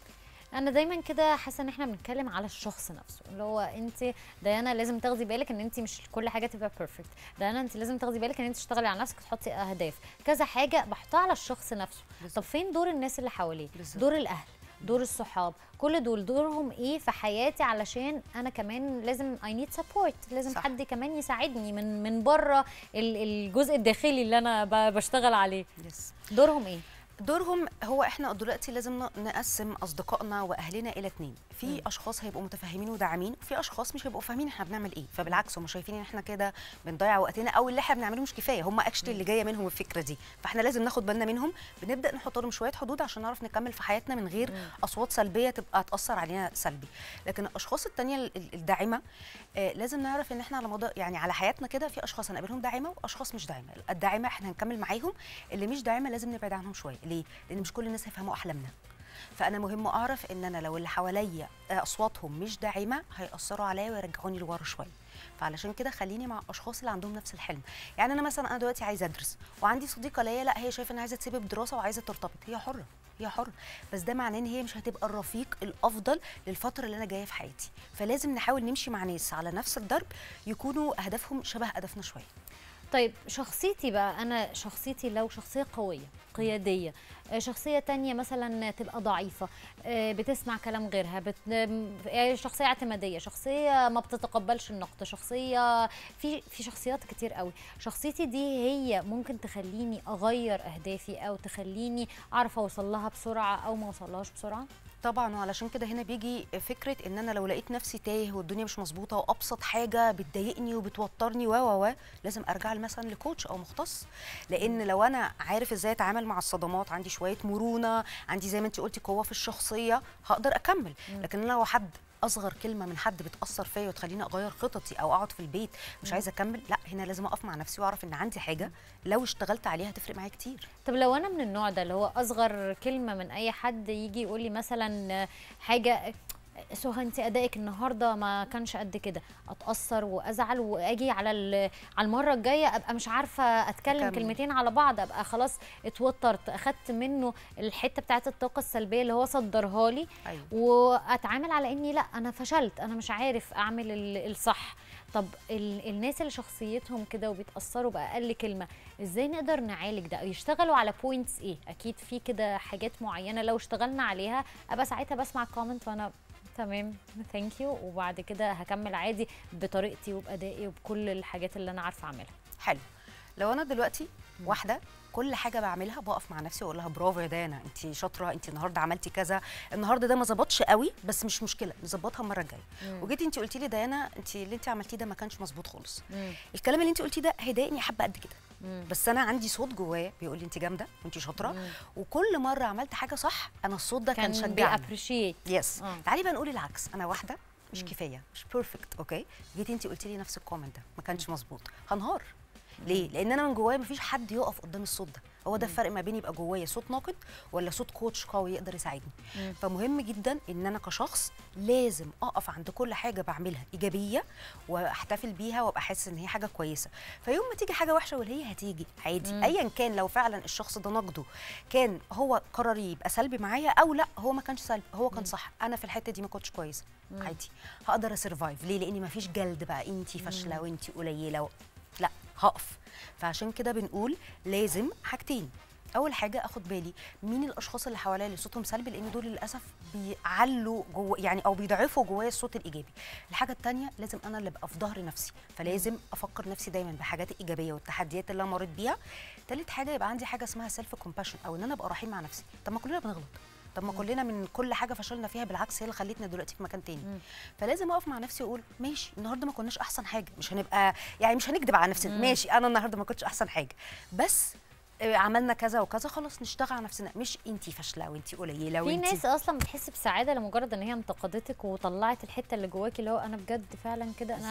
Speaker 3: انا دايما كده حاسه ان احنا بنتكلم على الشخص نفسه اللي هو انت ديانا لازم تاخدي بالك ان انت مش كل حاجه تبقى بيرفكت ديانا انت لازم تاخدي بالك ان انت تشتغلي على نفسك وتحطي اهداف كذا حاجه بحطها على الشخص نفسه طب فين دور الناس اللي حواليه دور الاهل دور الصحاب كل دول دورهم ايه في حياتي علشان انا كمان لازم اي نيد سبورت لازم صح. حد كمان يساعدني من من بره الجزء الداخلي اللي انا ب- بشتغل عليه
Speaker 11: يس.
Speaker 3: دورهم ايه
Speaker 11: دورهم هو احنا دلوقتي لازم ن- نقسم اصدقائنا واهلنا الى اتنين في
Speaker 3: مم.
Speaker 11: اشخاص هيبقوا متفهمين وداعمين وفي اشخاص مش هيبقوا فاهمين احنا بنعمل ايه فبالعكس هم شايفين ان احنا كده بنضيع وقتنا او اللي احنا بنعمله مش كفايه هم اكشلي اللي جايه منهم الفكره دي فاحنا لازم ناخد بالنا منهم بنبدا نحط لهم شويه حدود عشان نعرف نكمل في حياتنا من غير اصوات سلبيه تبقى تاثر علينا سلبي لكن الاشخاص التانية ال- ال- الداعمه آه لازم نعرف ان احنا على مدار يعني على حياتنا كده في اشخاص هنقابلهم داعمه واشخاص مش داعمه الداعمه احنا هنكمل معاهم اللي مش داعمه لازم نبعد عنهم شويه ليه لان مش كل الناس هيفهموا احلامنا فانا مهم اعرف ان انا لو اللي حواليا آه، اصواتهم مش داعمه هياثروا عليا ويرجعوني لورا شويه فعلشان كده خليني مع الاشخاص اللي عندهم نفس الحلم يعني انا مثلا انا دلوقتي عايزه ادرس وعندي صديقه ليا لا هي شايفه ان عايزه تسيب الدراسه وعايزه ترتبط هي حره هي حره بس ده معناه ان هي مش هتبقى الرفيق الافضل للفتره اللي انا جايه في حياتي فلازم نحاول نمشي مع ناس على نفس الدرب يكونوا اهدافهم شبه اهدافنا شويه
Speaker 3: طيب شخصيتي بقى انا شخصيتي لو شخصيه قويه قياديه آه، شخصيه تانية مثلا تبقى ضعيفه آه، بتسمع كلام غيرها بت... آم، آه، شخصيه اعتماديه شخصيه ما بتتقبلش النقد شخصيه في في شخصيات كتير قوي شخصيتي دي هي ممكن تخليني اغير اهدافي او تخليني اعرف اوصل لها بسرعه او ما اوصلهاش بسرعه
Speaker 11: طبعا وعلشان كده هنا بيجي فكره ان انا لو لقيت نفسي تايه والدنيا مش مظبوطه وابسط حاجه بتضايقني وبتوترني و و و لازم ارجع مثلا لكوتش او مختص لان لو انا عارف ازاي اتعامل مع الصدمات عندي شويه مرونه عندي زي ما انت قلتي قوه في الشخصيه هقدر اكمل
Speaker 3: مم.
Speaker 11: لكن انا لو حد اصغر كلمه من حد بتاثر فيا وتخليني اغير خططي او اقعد في البيت مش
Speaker 3: مم.
Speaker 11: عايزه اكمل لا هنا لازم اقف مع نفسي واعرف ان عندي حاجه لو اشتغلت عليها هتفرق معايا كتير
Speaker 3: طب لو انا من النوع ده اللي هو اصغر كلمه من اي حد يجي يقول لي مثلا حاجه سهى انت ادائك النهارده ما كانش قد كده اتاثر وازعل واجي على ال- على المره الجايه ابقى مش عارفه اتكلم
Speaker 11: أكمل.
Speaker 3: كلمتين على بعض ابقى خلاص اتوترت اخدت منه الحته بتاعت الطاقه السلبيه اللي هو صدرها لي
Speaker 11: أيوة.
Speaker 3: واتعامل على اني لا انا فشلت انا مش عارف اعمل ال- الصح طب ال- الناس اللي شخصيتهم كده وبيتاثروا باقل كلمه ازاي نقدر نعالج ده يشتغلوا على بوينتس ايه اكيد في كده حاجات معينه لو اشتغلنا عليها ابقى ساعتها بسمع كومنت وانا تمام ثانك يو وبعد كده هكمل عادي بطريقتي وبادائي وبكل الحاجات اللي انا عارفه اعملها
Speaker 11: حلو لو انا دلوقتي واحده كل حاجه بعملها بقف مع نفسي واقول لها برافو يا دانا انت شاطره انت النهارده عملتي كذا النهارده ده ما ظبطش قوي بس مش مشكله نظبطها المره الجايه
Speaker 3: مم.
Speaker 11: وجيتي انت قلتي لي دانا انت اللي انت عملتيه ده ما كانش مظبوط خالص
Speaker 3: مم.
Speaker 11: الكلام اللي انت قلتيه ده هيضايقني حبه قد كده
Speaker 3: مم.
Speaker 11: بس انا عندي صوت جوايا بيقول لي انت جامده وانت شاطره
Speaker 3: مم.
Speaker 11: وكل مره عملت حاجه صح انا الصوت ده كان,
Speaker 3: كان
Speaker 11: شجعني
Speaker 3: بيابريشيت
Speaker 11: يس
Speaker 3: آه.
Speaker 11: تعالي بقى نقول العكس انا واحده مش
Speaker 3: مم.
Speaker 11: كفايه مش بيرفكت اوكي جيتي انت قلتي لي نفس الكومنت ده ما كانش مظبوط هنهار ليه لان انا من جوايا مفيش حد يقف قدام الصوت ده هو ده الفرق ما بين يبقى جوايا صوت ناقد ولا صوت كوتش قوي يقدر يساعدني
Speaker 3: مم.
Speaker 11: فمهم جدا ان انا كشخص لازم اقف عند كل حاجه بعملها ايجابيه واحتفل بيها وابقى حاسس ان هي حاجه كويسه فيوم ما تيجي حاجه وحشه وهي هتيجي عادي
Speaker 3: مم.
Speaker 11: ايا كان لو فعلا الشخص ده نقده كان هو قرر يبقى سلبي معايا او لا هو ما كانش سلبي هو كان صح انا في الحته دي ما كنتش كويسه
Speaker 3: مم.
Speaker 11: عادي هقدر اسرفايف ليه لاني ما فيش جلد بقى انتي فاشله وانتي قليله و... لا هقف فعشان كده بنقول لازم حاجتين اول حاجه اخد بالي مين الاشخاص اللي حواليا اللي صوتهم سلبي لان دول للاسف بيعلوا جوه يعني او بيضعفوا جوايا الصوت الايجابي الحاجه الثانيه لازم انا اللي ابقى في ظهر نفسي فلازم افكر نفسي دايما بحاجات ايجابيه والتحديات اللي انا مريت بيها ثالث حاجه يبقى عندي حاجه اسمها سيلف كومباشن او ان انا ابقى رحيم مع نفسي طب ما كلنا بنغلط طب ما كلنا من كل حاجه فشلنا فيها بالعكس هي اللي خلتنا دلوقتي في مكان تاني
Speaker 3: مم.
Speaker 11: فلازم اقف مع نفسي واقول ماشي النهارده ما كناش احسن حاجه مش هنبقى يعني مش هنكدب على نفسنا
Speaker 3: مم.
Speaker 11: ماشي انا النهارده ما كنتش احسن حاجه بس آه، عملنا كذا وكذا خلاص نشتغل على نفسنا مش انتي فاشله وانتي قليله
Speaker 3: في
Speaker 11: وانتي
Speaker 3: ناس اصلا بتحس بسعاده لمجرد ان هي انتقدتك وطلعت الحته اللي جواكي اللي هو انا بجد فعلا كده انا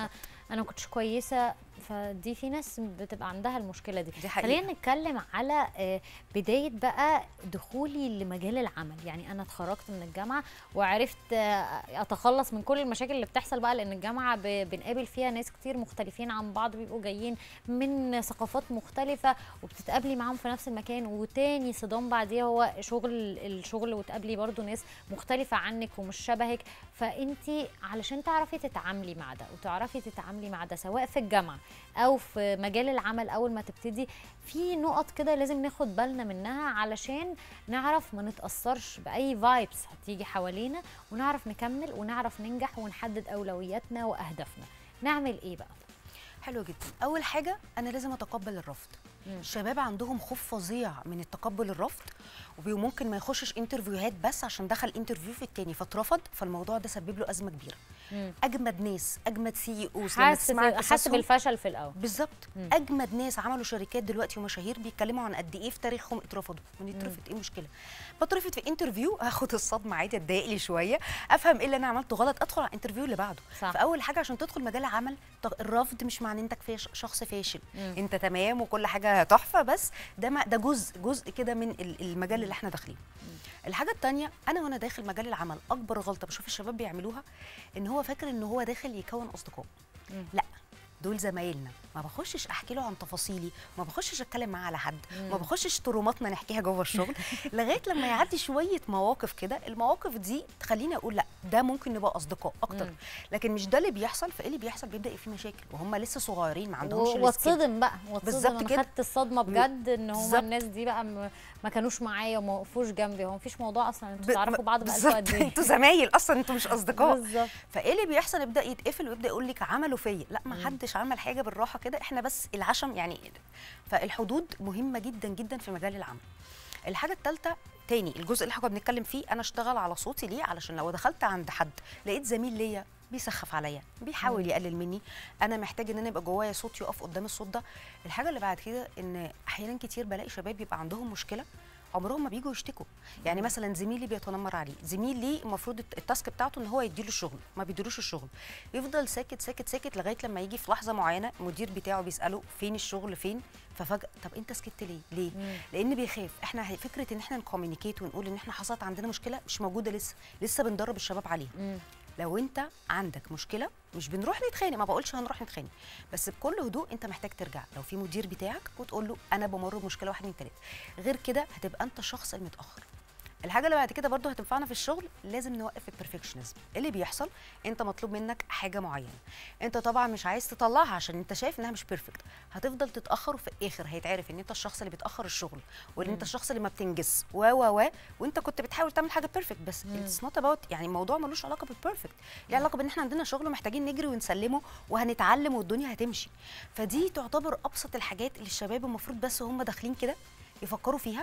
Speaker 3: انا ما كنتش كويسه فدي في ناس بتبقى عندها المشكله دي,
Speaker 11: دي حقيقة.
Speaker 3: خلينا نتكلم على آه، بدايه بقى دخولي لمجال العمل يعني انا اتخرجت من الجامعه وعرفت آه، اتخلص من كل المشاكل اللي بتحصل بقى لان الجامعه ب- بنقابل فيها ناس كتير مختلفين عن بعض بيبقوا جايين من ثقافات مختلفه وبتتقابلي معاهم في نفس المكان وتاني صدام بعديها هو شغل الشغل وتقابلي برضو ناس مختلفه عنك ومش شبهك فانت علشان تعرفي تتعاملي مع ده وتعرفي تتعاملي مع ده سواء في الجامعه او في مجال العمل اول ما تبتدي في نقط كده لازم ناخد بالنا منها علشان نعرف ما نتاثرش باي فايبس هتيجي حوالينا ونعرف نكمل ونعرف ننجح ونحدد اولوياتنا واهدافنا نعمل ايه بقى
Speaker 11: حلو جدا اول حاجه انا لازم اتقبل الرفض الشباب عندهم خوف فظيع من التقبل الرفض وممكن ما يخشش انترفيوهات بس عشان دخل انترفيو في التاني فاترفض فالموضوع ده سبب له ازمه كبيره
Speaker 3: مم.
Speaker 11: اجمد ناس اجمد سي اوز
Speaker 3: حاسس حاسس بالفشل في الاول
Speaker 11: بالظبط
Speaker 3: مم.
Speaker 11: اجمد ناس عملوا شركات دلوقتي ومشاهير بيتكلموا عن قد ايه في تاريخهم اترفضوا من يترفض ايه المشكله بترفض في انترفيو هاخد الصدمه عادي اتضايق لي شويه افهم ايه اللي انا عملته غلط ادخل على الانترفيو اللي بعده
Speaker 3: صح.
Speaker 11: فاول حاجه عشان تدخل مجال العمل ط- الرفض مش معناه انك فاش شخص فاشل
Speaker 3: مم.
Speaker 11: انت تمام وكل حاجه تحفه بس ده ما ده جزء جزء كده من ال- المجال اللي احنا داخلين الحاجه التانية انا وانا داخل مجال العمل اكبر غلطه بشوف الشباب بيعملوها ان هو فاكر ان هو داخل يكون اصدقاء
Speaker 3: مم.
Speaker 11: لا دول زمايلنا ما بخشش احكي له عن تفاصيلي ما بخشش اتكلم معاه على حد
Speaker 3: مم.
Speaker 11: ما بخشش تروماتنا نحكيها جوه الشغل لغايه لما يعدي شويه مواقف كده المواقف دي تخليني اقول لا ده ممكن نبقى اصدقاء اكتر
Speaker 3: مم.
Speaker 11: لكن مش ده اللي بيحصل فايه اللي بيحصل بيبدا يبقى في مشاكل وهم لسه صغيرين ما عندهمش
Speaker 3: و-
Speaker 11: السكيل.
Speaker 3: واتصدم بقى واتصدم
Speaker 11: بالظبط
Speaker 3: انا
Speaker 11: كده.
Speaker 3: خدت الصدمه بجد ان هم
Speaker 11: بالظبط.
Speaker 3: الناس دي بقى م- ما كانوش معايا وما وقفوش جنبي هو مفيش موضوع اصلا انتوا
Speaker 11: ب-
Speaker 3: تعرفوا بعض بقالكم
Speaker 11: بالظبط
Speaker 3: قد ايه
Speaker 11: انتوا زمايل اصلا انتوا مش اصدقاء
Speaker 3: بالظبط
Speaker 11: فايه اللي بيحصل يبدا يتقفل ويبدا يقول لك عملوا فيا لا ما
Speaker 3: مم.
Speaker 11: حدش عمل حاجه بالراحه كده احنا بس العشم يعني فالحدود مهمه جدا جدا في مجال العمل الحاجه الثالثه تاني الجزء اللي احنا كنا بنتكلم فيه انا اشتغل على صوتي ليه علشان لو دخلت عند حد لقيت زميل ليا بيسخف عليا بيحاول
Speaker 3: مم.
Speaker 11: يقلل مني انا محتاج ان انا يبقى جوايا صوت يقف قدام الصوت ده الحاجه اللي بعد كده ان احيانا كتير بلاقي شباب بيبقى عندهم مشكله عمرهم ما بيجوا يشتكوا يعني مثلا زميلي بيتنمر عليه زميل ليه المفروض الت- التاسك بتاعته ان هو يديله الشغل ما بيديلوش الشغل يفضل ساكت ساكت ساكت لغايه لما يجي في لحظه معينه المدير بتاعه بيساله فين الشغل فين ففجاه طب انت سكت ليه ليه
Speaker 3: مم.
Speaker 11: لان بيخاف احنا هي- فكره ان احنا نكومينيكيت ونقول ان احنا حصلت عندنا مشكله مش موجوده لسه لسه بندرب الشباب عليها
Speaker 3: مم.
Speaker 11: لو انت عندك مشكله مش بنروح نتخانق ما بقولش هنروح نتخانق بس بكل هدوء انت محتاج ترجع لو في مدير بتاعك وتقول له انا بمر بمشكله واحد اتنين تلاته غير كده هتبقى انت الشخص المتاخر الحاجه اللي بعد كده برضو هتنفعنا في الشغل لازم نوقف البرفكشنزم اللي بيحصل انت مطلوب منك حاجه معينه انت طبعا مش عايز تطلعها عشان انت شايف انها مش بيرفكت هتفضل تتاخر وفي الاخر هيتعرف ان انت الشخص اللي بيتاخر الشغل وان انت
Speaker 3: مم.
Speaker 11: الشخص اللي ما بتنجز و و و وانت كنت بتحاول تعمل حاجه بيرفكت بس
Speaker 3: مم.
Speaker 11: اتس نوت اباوت يعني الموضوع ملوش علاقه بالبيرفكت ليه علاقه بان احنا عندنا شغل ومحتاجين نجري ونسلمه وهنتعلم والدنيا هتمشي فدي تعتبر ابسط الحاجات اللي الشباب المفروض بس هم داخلين كده يفكروا فيها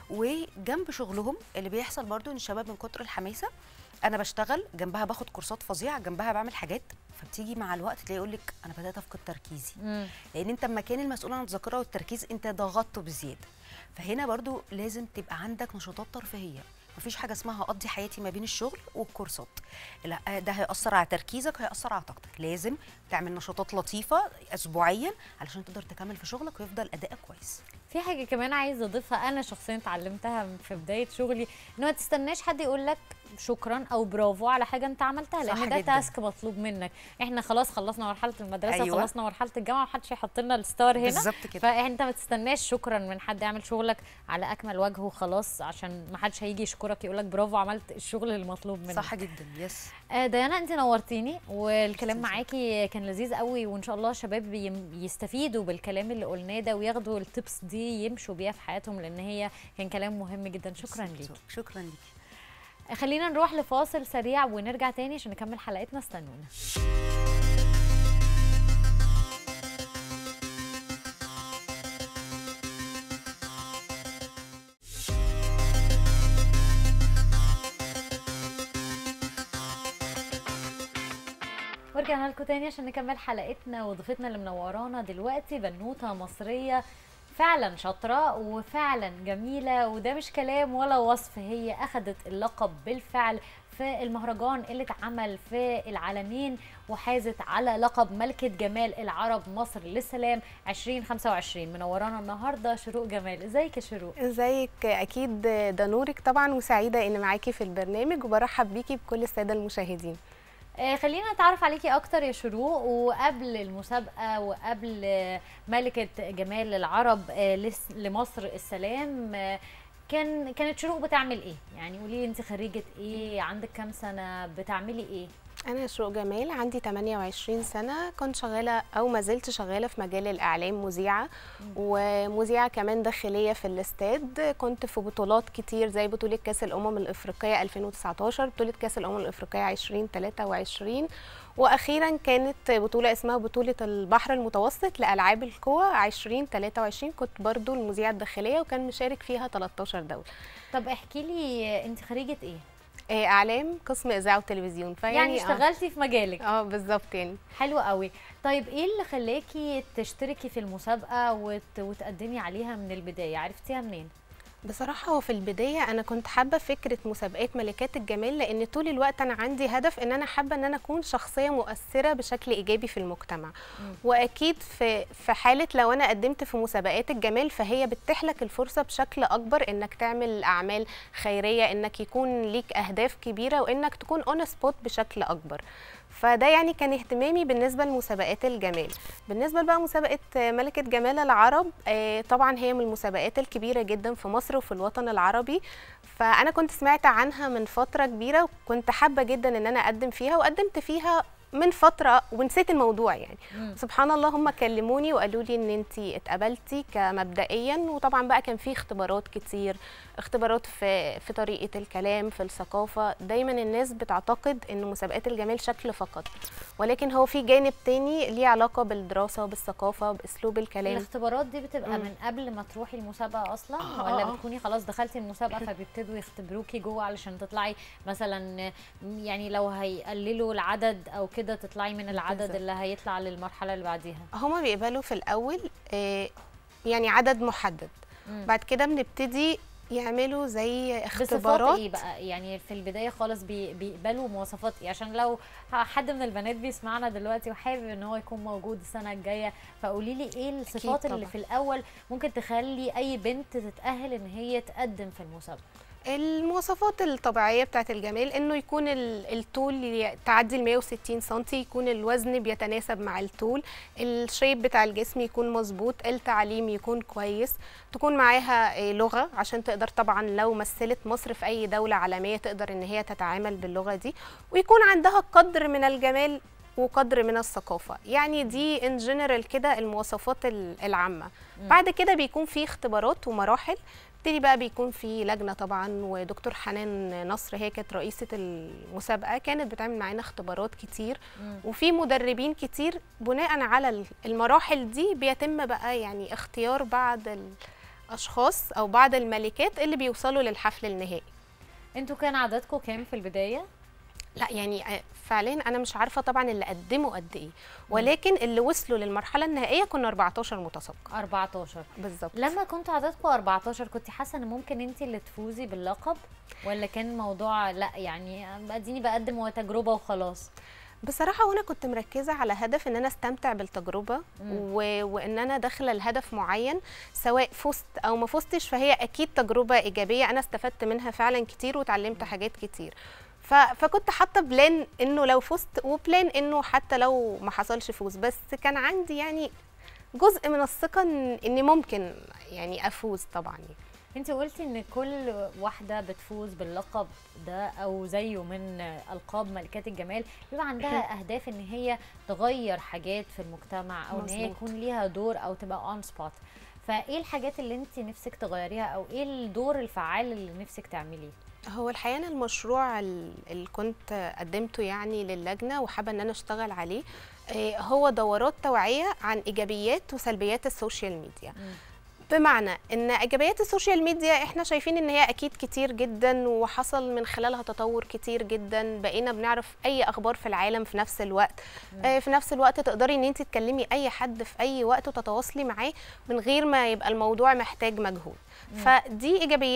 Speaker 11: وجنب شغلهم اللي بيحصل برضو ان الشباب من كتر الحماسه انا بشتغل جنبها باخد كورسات فظيعه جنبها بعمل حاجات فبتيجي مع الوقت تلاقي يقول لك انا بدات افقد تركيزي
Speaker 3: مم.
Speaker 11: لان انت لما كان المسؤول عن الذاكره والتركيز انت ضغطته بزياده فهنا برضو لازم تبقى عندك نشاطات ترفيهيه مفيش حاجه اسمها اقضي حياتي ما بين الشغل والكورسات لا ده هياثر على تركيزك هياثر على طاقتك لازم تعمل نشاطات لطيفه اسبوعيا علشان تقدر تكمل في شغلك ويفضل ادائك كويس
Speaker 3: في حاجه كمان عايزه اضيفها انا شخصيا اتعلمتها في بدايه شغلي ان ما تستناش حد يقول لك شكرا او برافو على حاجه انت عملتها
Speaker 11: صح
Speaker 3: لان ده
Speaker 11: جداً.
Speaker 3: تاسك مطلوب منك احنا خلاص خلصنا مرحله المدرسه
Speaker 11: أيوة.
Speaker 3: أيوة. خلصنا مرحله الجامعه محدش هيحط لنا الستار هنا
Speaker 11: بالظبط كده.
Speaker 3: فانت ما تستناش شكرا من حد يعمل شغلك على اكمل وجه وخلاص عشان ما حدش هيجي يشكرك يقول لك برافو عملت الشغل المطلوب منك
Speaker 11: صح جدا يس
Speaker 3: آه، ديانا انت نورتيني والكلام
Speaker 11: ميرسي.
Speaker 3: معاكي كان لذيذ قوي وان شاء الله شباب يم- يستفيدوا بالكلام اللي قلناه ده وياخدوا التبس دي يمشوا بيها في حياتهم لان هي كان كلام مهم جدا شكرا ليكي
Speaker 11: شكرا ليكي
Speaker 3: خلينا نروح لفاصل سريع ونرجع تاني عشان نكمل حلقتنا استنونا ورجعنا لكم تاني عشان نكمل حلقتنا وضيفتنا اللي منورانا دلوقتي بنوته مصريه فعلا شاطره وفعلا جميله وده مش كلام ولا وصف هي اخذت اللقب بالفعل في المهرجان اللي اتعمل في العالمين وحازت على لقب ملكة جمال العرب مصر للسلام 2025 منورانا النهارده شروق جمال ازيك يا شروق
Speaker 12: ازيك اكيد ده نورك طبعا وسعيده ان معاكي في البرنامج وبرحب بيكي بكل الساده المشاهدين
Speaker 3: آه، خلينا نتعرف عليكي اكتر يا شروق وقبل المسابقه وقبل آه، ملكه جمال العرب آه، لس- لمصر السلام آه، كان كانت شروق بتعمل ايه يعني قولي لي انت خريجه ايه عندك كام سنه بتعملي ايه
Speaker 12: انا شروق جمال عندي 28 سنه كنت شغاله او ما زلت شغاله في مجال الاعلام مذيعه ومذيعه كمان داخليه في الاستاد كنت في بطولات كتير زي بطوله كاس الامم الافريقيه 2019 بطوله كاس الامم الافريقيه 2023 واخيرا كانت بطوله اسمها بطوله البحر المتوسط لالعاب القوى 2023 كنت برضو المذيعه الداخليه وكان مشارك فيها 13 دوله
Speaker 3: طب احكي لي انت خريجه ايه
Speaker 12: آه، اعلام قسم اذاعه وتلفزيون
Speaker 3: يعني,
Speaker 12: فيعني
Speaker 3: يعني اشتغلتي في مجالك
Speaker 12: اه بالظبط يعني
Speaker 3: حلو قوي طيب ايه اللي خلاكي تشتركي في المسابقه وت... وتقدمي عليها من البدايه عرفتيها منين
Speaker 12: بصراحة هو في البداية أنا كنت حابة فكرة مسابقات ملكات الجمال لأن طول الوقت أنا عندي هدف إن أنا حابة إن أنا أكون شخصية مؤثرة بشكل إيجابي في المجتمع وأكيد في في حالة لو أنا قدمت في مسابقات الجمال فهي بتتيح لك الفرصة بشكل أكبر إنك تعمل أعمال خيرية إنك يكون ليك أهداف كبيرة وإنك تكون أون سبوت بشكل أكبر فده يعني كان اهتمامي بالنسبه لمسابقات الجمال بالنسبه بقى مسابقه ملكه جمال العرب آه، طبعا هي من المسابقات الكبيره جدا في مصر وفي الوطن العربي فانا كنت سمعت عنها من فتره كبيره وكنت حابه جدا ان انا اقدم فيها وقدمت فيها من فتره ونسيت الموضوع يعني
Speaker 3: مم.
Speaker 12: سبحان الله هم كلموني وقالوا لي ان انت اتقبلتي كمبدئيا وطبعا بقى كان في اختبارات كتير اختبارات في في طريقه الكلام في الثقافه دايما الناس بتعتقد ان مسابقات الجمال شكل فقط ولكن هو في جانب تاني ليه علاقه بالدراسه بالثقافه باسلوب الكلام
Speaker 3: الاختبارات دي بتبقى
Speaker 12: مم.
Speaker 3: من قبل ما تروحي المسابقه اصلا
Speaker 12: آه،
Speaker 3: ولا
Speaker 12: آه.
Speaker 3: بتكوني خلاص دخلتي المسابقه فبيبتدوا يختبروكي جوه علشان تطلعي مثلا يعني لو هيقللوا العدد او كده تطلعي من العدد
Speaker 12: بالظبط.
Speaker 3: اللي هيطلع للمرحله اللي بعديها
Speaker 12: هما بيقبلوا في الاول آه، يعني عدد محدد
Speaker 3: مم.
Speaker 12: بعد كده بنبتدي يعملوا زي
Speaker 3: بصفات
Speaker 12: اختبارات
Speaker 3: ايه بقى يعني في البدايه خالص بي بيقبلوا مواصفات ايه عشان لو حد من البنات بيسمعنا دلوقتي وحابب ان هو يكون موجود السنه الجايه فقولي لي ايه الصفات اللي
Speaker 12: طبعاً.
Speaker 3: في الاول ممكن تخلي اي بنت تتاهل ان هي تقدم في المسابقه
Speaker 12: المواصفات الطبيعيه بتاعت الجمال انه يكون ال- الطول ي- تعدي ال 160 سم يكون الوزن بيتناسب مع الطول الشيب بتاع الجسم يكون مظبوط التعليم يكون كويس تكون معاها آه، لغه عشان تقدر طبعا لو مثلت مصر في اي دوله عالميه تقدر ان هي تتعامل باللغه دي ويكون عندها قدر من الجمال وقدر من الثقافه يعني دي ان جنرال كده المواصفات ال- العامه بعد كده بيكون في اختبارات ومراحل ابتدي بقى بيكون في لجنه طبعا ودكتور حنان نصر هي كانت رئيسه المسابقه كانت بتعمل معانا اختبارات كتير وفي مدربين كتير بناء على ال- المراحل دي بيتم بقى يعني اختيار بعض الاشخاص او بعض الملكات اللي بيوصلوا للحفل النهائي
Speaker 3: انتوا كان عددكم كام في البدايه
Speaker 12: لا يعني آه، فعليا انا مش عارفه طبعا اللي قدموا قد ايه ولكن اللي وصلوا للمرحله النهائيه كنا 14 متسابق
Speaker 3: 14
Speaker 12: بالظبط
Speaker 3: لما كنتوا عددكم 14 كنت حاسه ان ممكن انت اللي تفوزي باللقب ولا كان الموضوع لا يعني اديني بقدم هو تجربه وخلاص
Speaker 12: بصراحة وأنا كنت مركزة على هدف إن أنا أستمتع بالتجربة
Speaker 3: مم.
Speaker 12: و... وإن أنا داخلة لهدف معين سواء فزت أو ما فزتش فهي أكيد تجربة إيجابية أنا استفدت منها فعلا كتير وتعلمت حاجات كتير ف... فكنت حاطة بلان إنه لو فزت وبلان إنه حتى لو ما حصلش فوز بس كان عندي يعني جزء من الثقة إن إني ممكن يعني أفوز طبعا يعني.
Speaker 3: انت قلتي ان كل واحده بتفوز باللقب ده او زيه من القاب ملكات الجمال بيبقى عندها اهداف ان هي تغير حاجات في المجتمع او ان هي
Speaker 12: مظبوط.
Speaker 3: يكون ليها دور او تبقى اون سبوت فايه الحاجات اللي انت نفسك تغيريها او ايه الدور الفعال اللي نفسك تعمليه
Speaker 12: هو الحقيقه أنا المشروع ال- اللي كنت قدمته يعني للجنه وحابه ان انا اشتغل عليه آه، هو دورات توعيه عن ايجابيات وسلبيات السوشيال ميديا بمعنى ان ايجابيات السوشيال ميديا احنا شايفين ان هي اكيد كتير جدا وحصل من خلالها تطور كتير جدا بقينا بنعرف اي اخبار في العالم في نفس الوقت آه، في نفس الوقت تقدري ان انت تكلمي اي حد في اي وقت وتتواصلي معاه من غير ما يبقى الموضوع محتاج مجهود فدي ايجابيات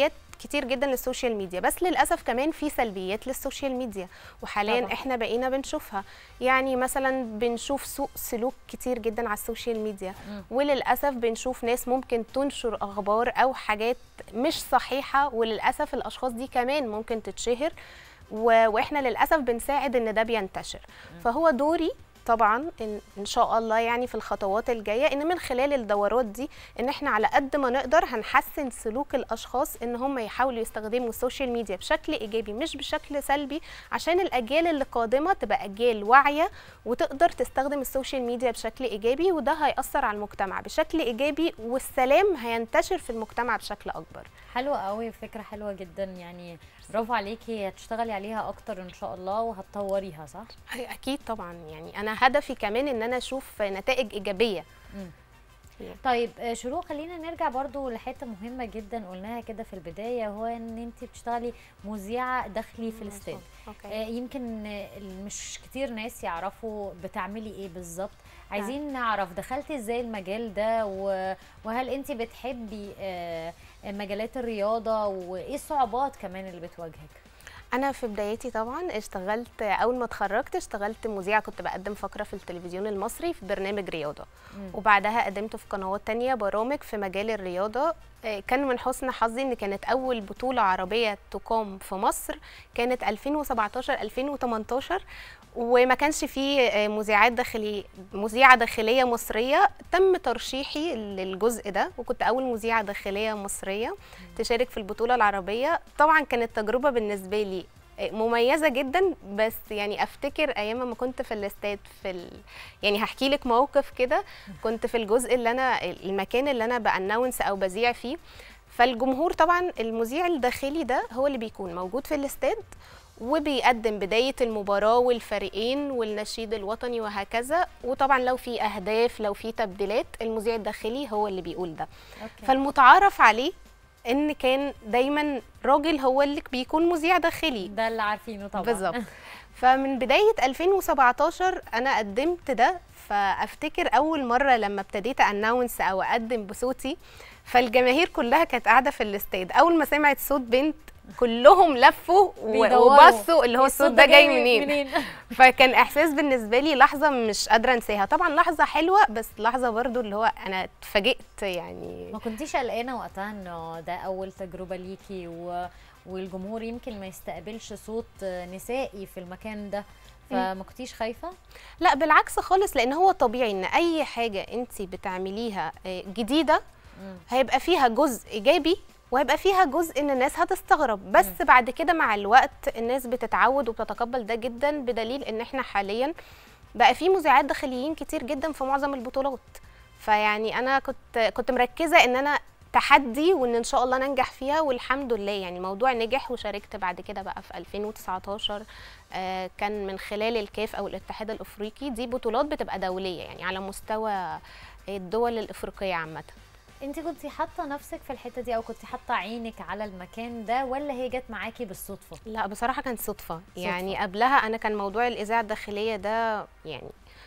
Speaker 12: كتير جدا للسوشيال ميديا بس للاسف كمان في سلبيات للسوشيال ميديا وحاليا
Speaker 3: طبعاً.
Speaker 12: احنا بقينا بنشوفها يعني مثلا بنشوف سوء سلوك كتير جدا على السوشيال ميديا
Speaker 3: مم.
Speaker 12: وللاسف بنشوف ناس ممكن تنشر اخبار او حاجات مش صحيحه وللاسف الاشخاص دي كمان ممكن تتشهر و... واحنا للاسف بنساعد ان ده بينتشر فهو دوري طبعا إن, ان شاء الله يعني في الخطوات الجايه ان من خلال الدورات دي ان احنا على قد ما نقدر هنحسن سلوك الاشخاص ان هم يحاولوا يستخدموا السوشيال ميديا بشكل ايجابي مش بشكل سلبي عشان الاجيال اللي قادمه تبقى اجيال واعيه وتقدر تستخدم السوشيال ميديا بشكل ايجابي وده هيأثر على المجتمع بشكل ايجابي والسلام هينتشر في المجتمع بشكل اكبر
Speaker 3: حلوة قوي فكرة حلوة جدا يعني برافو عليكي هتشتغلي عليها اكتر ان شاء الله وهتطوريها صح؟
Speaker 12: اكيد طبعا يعني انا هدفي كمان ان انا اشوف نتائج ايجابيه
Speaker 3: مم. طيب آه، شروق خلينا نرجع برضو لحته مهمه جدا قلناها كده في البدايه هو ان انت بتشتغلي مذيعه داخلي في الاستاد
Speaker 12: اوكي
Speaker 3: آه، يمكن آه، مش كتير ناس يعرفوا بتعملي ايه بالظبط عايزين نعرف دخلتي ازاي المجال ده و- وهل انت بتحبي آه، مجالات الرياضه وايه الصعوبات كمان اللي بتواجهك
Speaker 12: انا في بدايتي طبعا اشتغلت اول ما اتخرجت اشتغلت مذيعه كنت بقدم فقره في التلفزيون المصري في برنامج رياضه
Speaker 3: مم.
Speaker 12: وبعدها قدمت في قنوات تانية برامج في مجال الرياضه آه، كان من حسن حظي ان كانت اول بطوله عربيه تقام في مصر كانت 2017 2018 وما كانش فيه آه، مذيعات داخلي مذيعه داخليه مصريه تم ترشيحي للجزء ده وكنت اول مذيعه داخليه مصريه تشارك في البطوله العربيه طبعا كانت تجربه بالنسبه لي مميزه جدا بس يعني افتكر ايام ما كنت في الاستاد في ال... يعني هحكي لك موقف كده كنت في الجزء اللي انا المكان اللي انا باناونس او بذيع فيه فالجمهور طبعا المذيع الداخلي ده هو اللي بيكون موجود في الاستاد وبيقدم بداية المباراة والفريقين والنشيد الوطني وهكذا وطبعا لو في أهداف لو في تبديلات المذيع الداخلي هو اللي بيقول ده
Speaker 3: أوكي.
Speaker 12: فالمتعارف عليه ان كان دايما راجل هو اللي بيكون مذيع داخلي
Speaker 3: ده اللي عارفينه طبعا
Speaker 12: بالظبط فمن بداية 2017 أنا قدمت ده فأفتكر أول مرة لما ابتديت أناونس أو أقدم بصوتي فالجماهير كلها كانت قاعدة في الاستاد أول ما سمعت صوت بنت كلهم لفوا و-
Speaker 3: بيدوروا.
Speaker 12: وبصوا اللي هو الصوت ده جاي منين
Speaker 3: منين
Speaker 12: فكان احساس بالنسبه لي لحظه مش قادره انساها طبعا لحظه حلوه بس لحظه برضو اللي هو انا اتفاجئت يعني
Speaker 3: ما كنتيش قلقانه وقتها انه ده اول تجربه ليكي و... والجمهور يمكن ما يستقبلش صوت نسائي في المكان ده فما كنتيش خايفه
Speaker 12: لا بالعكس خالص لان هو طبيعي ان اي حاجه انت بتعمليها آه، جديده
Speaker 3: مم.
Speaker 12: هيبقى فيها جزء ايجابي وهيبقى فيها جزء ان الناس هتستغرب بس بعد كده مع الوقت الناس بتتعود وبتتقبل ده جدا بدليل ان احنا حاليا بقى في مذيعات داخليين كتير جدا في معظم البطولات فيعني انا كنت كنت مركزه ان انا تحدي وان ان شاء الله ننجح فيها والحمد لله يعني الموضوع نجح وشاركت بعد كده بقى في 2019 آه، كان من خلال الكاف او الاتحاد الافريقي دي بطولات بتبقى دوليه يعني على مستوى الدول الافريقيه عامه
Speaker 3: انت كنتي حاطه نفسك في الحته دي او كنتي حاطه عينك على المكان ده ولا هي جت معاكي بالصدفه
Speaker 12: لا بصراحه كانت صدفه يعني قبلها انا كان موضوع الاذاعه الداخليه ده يعني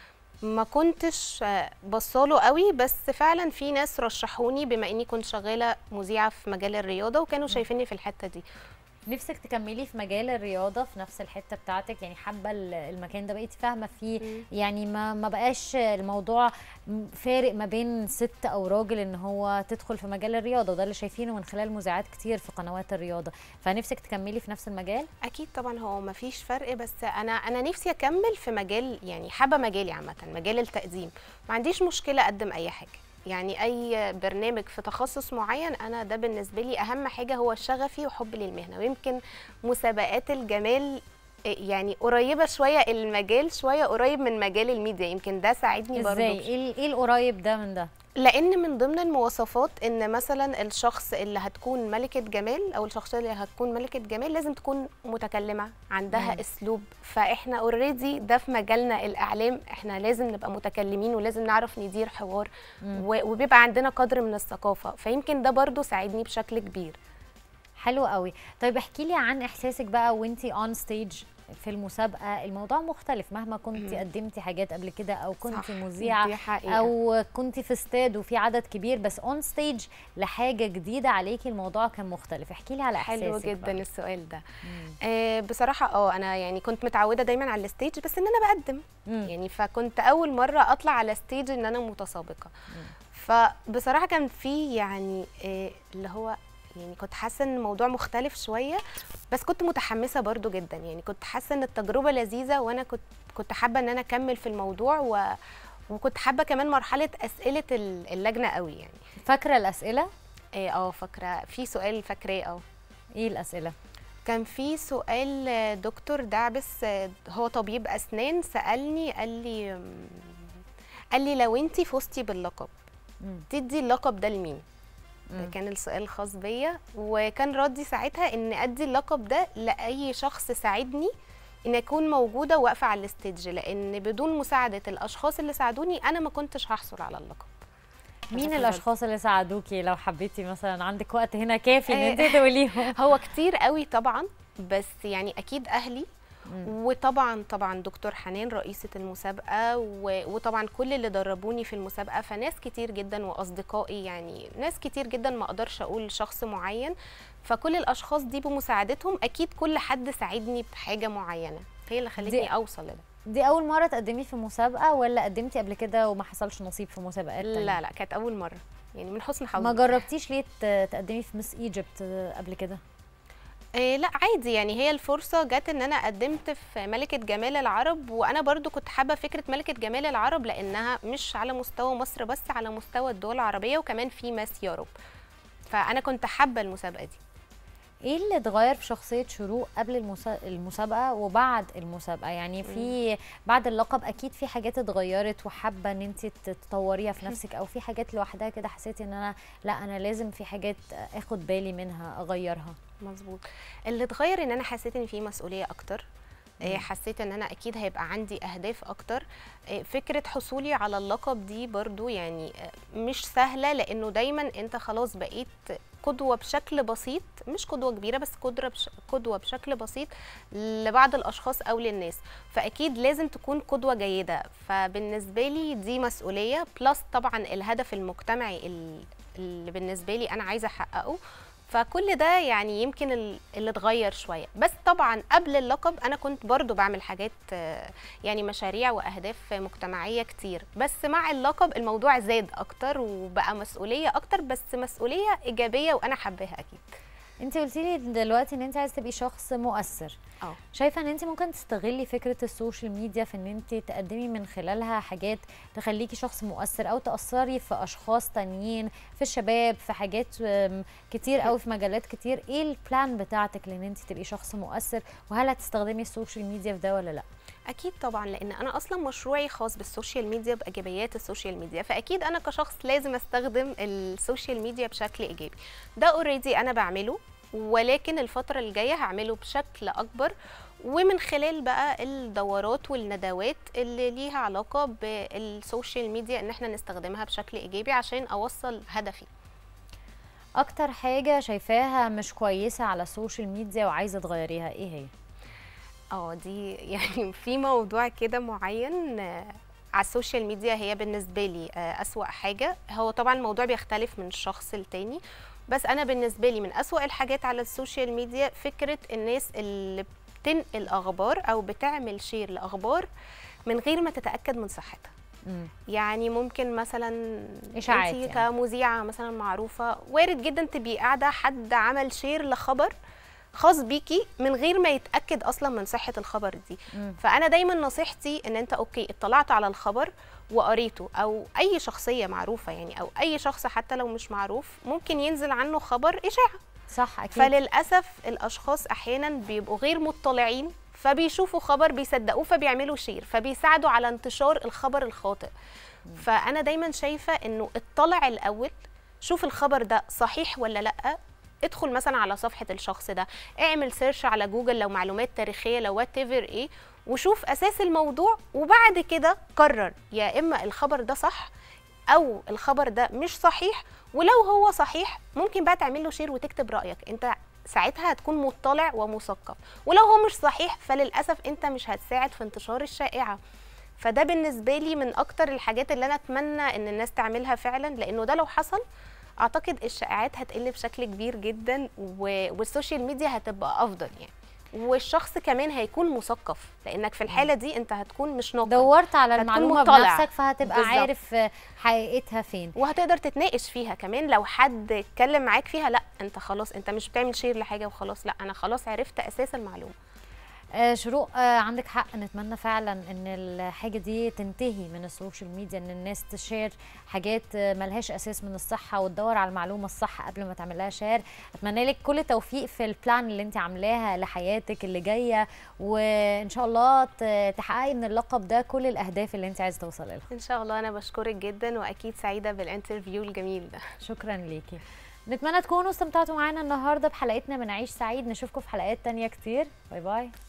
Speaker 12: ما كنتش آه، بصاله قوي بس فعلا في ناس رشحوني بما اني كنت شغاله مذيعه في مجال الرياضه وكانوا شايفيني في الحته دي
Speaker 3: نفسك تكملي في مجال الرياضه في نفس الحته بتاعتك يعني حابه ال- المكان ده بقيتي فاهمه فيه يعني ما ما بقاش الموضوع م- فارق ما بين ست او راجل ان هو تدخل في مجال الرياضه وده اللي شايفينه من خلال مذيعات كتير في قنوات الرياضه فنفسك تكملي في نفس المجال
Speaker 12: اكيد طبعا هو ما فيش فرق بس انا انا نفسي اكمل في مجال يعني حابه مجالي عامه مجال التقديم ما عنديش مشكله اقدم اي حاجه يعني اي برنامج في تخصص معين انا ده بالنسبه لي اهم حاجه هو شغفي وحبي للمهنه ويمكن مسابقات الجمال يعني قريبه شويه المجال شويه قريب من مجال الميديا يمكن ده ساعدني برضه
Speaker 3: ازاي ايه ال- ايه القريب ده من ده
Speaker 12: لان من ضمن المواصفات ان مثلا الشخص اللي هتكون ملكه جمال او الشخصيه اللي هتكون ملكه جمال لازم تكون متكلمه عندها
Speaker 3: مم.
Speaker 12: اسلوب فاحنا اوريدي ده في مجالنا الاعلام احنا لازم نبقى متكلمين ولازم نعرف ندير حوار
Speaker 3: مم.
Speaker 12: و- وبيبقى عندنا قدر من الثقافه فيمكن ده برضو ساعدني بشكل كبير
Speaker 3: حلو قوي طيب احكي لي عن احساسك بقى وانتي اون ستيج في المسابقه الموضوع مختلف مهما كنت
Speaker 12: مم.
Speaker 3: قدمتي حاجات قبل كده او كنت
Speaker 12: صح،
Speaker 3: مذيعه
Speaker 12: دي حقيقة.
Speaker 3: او كنت في استاد وفي عدد كبير بس اون ستيج لحاجه جديده عليكي الموضوع كان مختلف احكي لي على احساسك
Speaker 12: حلو جدا
Speaker 3: بقى.
Speaker 12: السؤال ده آه بصراحه اه انا يعني كنت متعوده دايما على الستيج بس ان انا بقدم
Speaker 3: مم.
Speaker 12: يعني فكنت اول مره اطلع على ستيج ان انا متسابقه فبصراحه كان في يعني آه اللي هو يعني كنت حاسه ان الموضوع مختلف شويه بس كنت متحمسه برضو جدا يعني كنت حاسه ان التجربه لذيذه وانا كنت كنت حابه ان انا اكمل في الموضوع و وكنت حابه كمان مرحله اسئله ال- اللجنه قوي يعني
Speaker 3: فاكره الاسئله
Speaker 12: اه اه فاكره في سؤال فاكراه اه
Speaker 3: ايه الاسئله
Speaker 12: كان في سؤال آه، دكتور دعبس آه، هو طبيب اسنان سالني قال لي مم، قال لي لو انت فزتي باللقب
Speaker 3: مم.
Speaker 12: تدي اللقب ده لمين ده
Speaker 3: مم.
Speaker 12: كان السؤال الخاص بيا وكان ردي ساعتها ان ادي اللقب ده لاي شخص ساعدني ان اكون موجوده واقفه على الستيج لان بدون مساعده الاشخاص اللي ساعدوني انا ما كنتش هحصل على اللقب
Speaker 3: مين
Speaker 12: فشكراً.
Speaker 3: الاشخاص اللي ساعدوكي لو حبيتي مثلا عندك وقت هنا كافي ان
Speaker 12: آه،
Speaker 3: انت تقوليهم
Speaker 12: هو كتير قوي طبعا بس يعني اكيد اهلي وطبعا طبعا دكتور حنان رئيسة المسابقة و- وطبعا كل اللي دربوني في المسابقة فناس كتير جدا وأصدقائي يعني ناس كتير جدا ما أقدرش أقول شخص معين فكل الأشخاص دي بمساعدتهم أكيد كل حد ساعدني بحاجة معينة هي اللي خلتني
Speaker 3: دي-
Speaker 12: أوصل لده
Speaker 3: دي اول مره تقدمي في مسابقه ولا قدمتي قبل كده وما حصلش نصيب في مسابقات تانية؟
Speaker 12: لا لا كانت أول مرة يعني من حسن حظي
Speaker 3: ما جربتيش ليه ت- تقدمي في مس ايجيبت قبل كده
Speaker 12: إيه لا عادي يعني هي الفرصة جت ان انا قدمت في ملكة جمال العرب وانا برضو كنت حابة فكرة ملكة جمال العرب لانها مش على مستوى مصر بس على مستوى الدول العربية وكمان في ماس يوروب فانا كنت حابة المسابقة دي
Speaker 3: ايه اللي اتغير في شخصيه شروق قبل المسا- المسابقه وبعد المسابقه يعني في بعد اللقب اكيد في حاجات اتغيرت وحابه ان انت تطوريها في نفسك او في حاجات لوحدها كده حسيتي ان انا لا انا لازم في حاجات اخد بالي منها اغيرها
Speaker 12: مظبوط اللي اتغير ان انا حسيت ان في مسؤولية اكتر إيه، حسيت ان انا اكيد هيبقى عندي اهداف اكتر إيه، فكره حصولي على اللقب دي برضو يعني آه، مش سهله لانه دايما انت خلاص بقيت قدوه بشكل بسيط مش قدوه كبيره بس قدره بش قدوه بشكل بسيط لبعض الاشخاص او للناس فاكيد لازم تكون قدوه جيده فبالنسبه لي دي مسؤوليه بلس طبعا الهدف المجتمعي ال- اللي بالنسبه لي انا عايزه احققه فكل ده يعني يمكن ال- اللي اتغير شويه بس طبعا قبل اللقب انا كنت برضو بعمل حاجات آه، يعني مشاريع واهداف مجتمعيه كتير بس مع اللقب الموضوع زاد اكتر وبقى مسؤوليه اكتر بس مسؤوليه ايجابيه وانا حباها اكيد
Speaker 3: انت قلتي لي دلوقتي ان انت عايزه تبقي شخص مؤثر
Speaker 12: اه
Speaker 3: شايفه ان انت ممكن تستغلي فكره السوشيال ميديا في ان انت تقدمي من خلالها حاجات تخليكي شخص مؤثر او تاثري في اشخاص تانيين في الشباب في حاجات أم، كتير قوي في مجالات كتير ايه البلان بتاعتك لان انت تبقي شخص مؤثر وهل هتستخدمي السوشيال ميديا في ده ولا لا
Speaker 12: اكيد طبعا لان انا اصلا مشروعي خاص بالسوشيال ميديا بايجابيات السوشيال ميديا فاكيد انا كشخص لازم استخدم السوشيال ميديا بشكل ايجابي ده اوريدي انا بعمله ولكن الفتره الجايه هعمله بشكل اكبر ومن خلال بقى الدورات والندوات اللي ليها علاقه بالسوشيال ميديا ان احنا نستخدمها بشكل ايجابي عشان اوصل هدفي
Speaker 3: اكتر حاجه شايفاها مش كويسه على السوشيال ميديا وعايزه تغيريها ايه هي
Speaker 12: اه دي يعني في موضوع كده معين آه، على السوشيال ميديا هي بالنسبة لي آه، أسوأ حاجة هو طبعا الموضوع بيختلف من شخص لتاني بس أنا بالنسبة لي من أسوأ الحاجات على السوشيال ميديا فكرة الناس اللي بتنقل أخبار أو بتعمل شير لأخبار من غير ما تتأكد من صحتها
Speaker 3: مم.
Speaker 12: يعني ممكن مثلا
Speaker 3: إشاعات
Speaker 12: انتي
Speaker 3: يعني.
Speaker 12: كمذيعه مثلا معروفه وارد جدا تبقي قاعده حد عمل شير لخبر خاص بيكي من غير ما يتاكد اصلا من صحه الخبر دي
Speaker 3: مم.
Speaker 12: فانا دايما نصيحتي ان انت اوكي اطلعت على الخبر وقريته او اي شخصيه معروفه يعني او اي شخص حتى لو مش معروف ممكن ينزل عنه خبر اشاعه
Speaker 3: صح اكيد
Speaker 12: فللاسف الاشخاص احيانا بيبقوا غير مطلعين فبيشوفوا خبر بيصدقوه فبيعملوا شير فبيساعدوا على انتشار الخبر الخاطئ فانا دايما شايفه انه اطلع الاول شوف الخبر ده صحيح ولا لا ادخل مثلا على صفحه الشخص ده اعمل سيرش على جوجل لو معلومات تاريخيه لو وات ايه وشوف اساس الموضوع وبعد كده قرر يا اما الخبر ده صح او الخبر ده مش صحيح ولو هو صحيح ممكن بقى تعمل له شير وتكتب رايك انت ساعتها هتكون مطلع ومثقف ولو هو مش صحيح فللاسف انت مش هتساعد في انتشار الشائعه فده بالنسبه لي من اكتر الحاجات اللي انا اتمنى ان الناس تعملها فعلا لانه ده لو حصل اعتقد الشائعات هتقل بشكل كبير جدا و... والسوشيال ميديا هتبقى افضل يعني والشخص كمان هيكون مثقف لانك في الحاله دي انت هتكون مش ناقد
Speaker 3: دورت على
Speaker 12: هتكون
Speaker 3: المعلومه
Speaker 12: مطلع.
Speaker 3: بنفسك فهتبقى
Speaker 12: بالظبط.
Speaker 3: عارف آه، حقيقتها فين
Speaker 12: وهتقدر تتناقش فيها كمان لو حد اتكلم معاك فيها لا انت خلاص انت مش بتعمل شير لحاجه وخلاص لا انا خلاص عرفت اساس المعلومه
Speaker 3: آه، شروق آه، عندك حق نتمنى فعلا ان الحاجه دي تنتهي من السوشيال ميديا ان الناس تشير حاجات آه، ملهاش اساس من الصحه وتدور على المعلومه الصح قبل ما تعمل لها شير اتمنى لك كل توفيق في البلان اللي انت عاملاها لحياتك اللي جايه وان شاء الله ت- تحققي من اللقب ده كل الاهداف اللي انت عايزه توصلي لها
Speaker 12: ان شاء الله انا بشكرك جدا واكيد سعيده بالانترفيو الجميل ده
Speaker 3: شكرا ليكي نتمنى تكونوا استمتعتوا معانا النهارده بحلقتنا من عيش سعيد نشوفكم في حلقات تانية كتير باي باي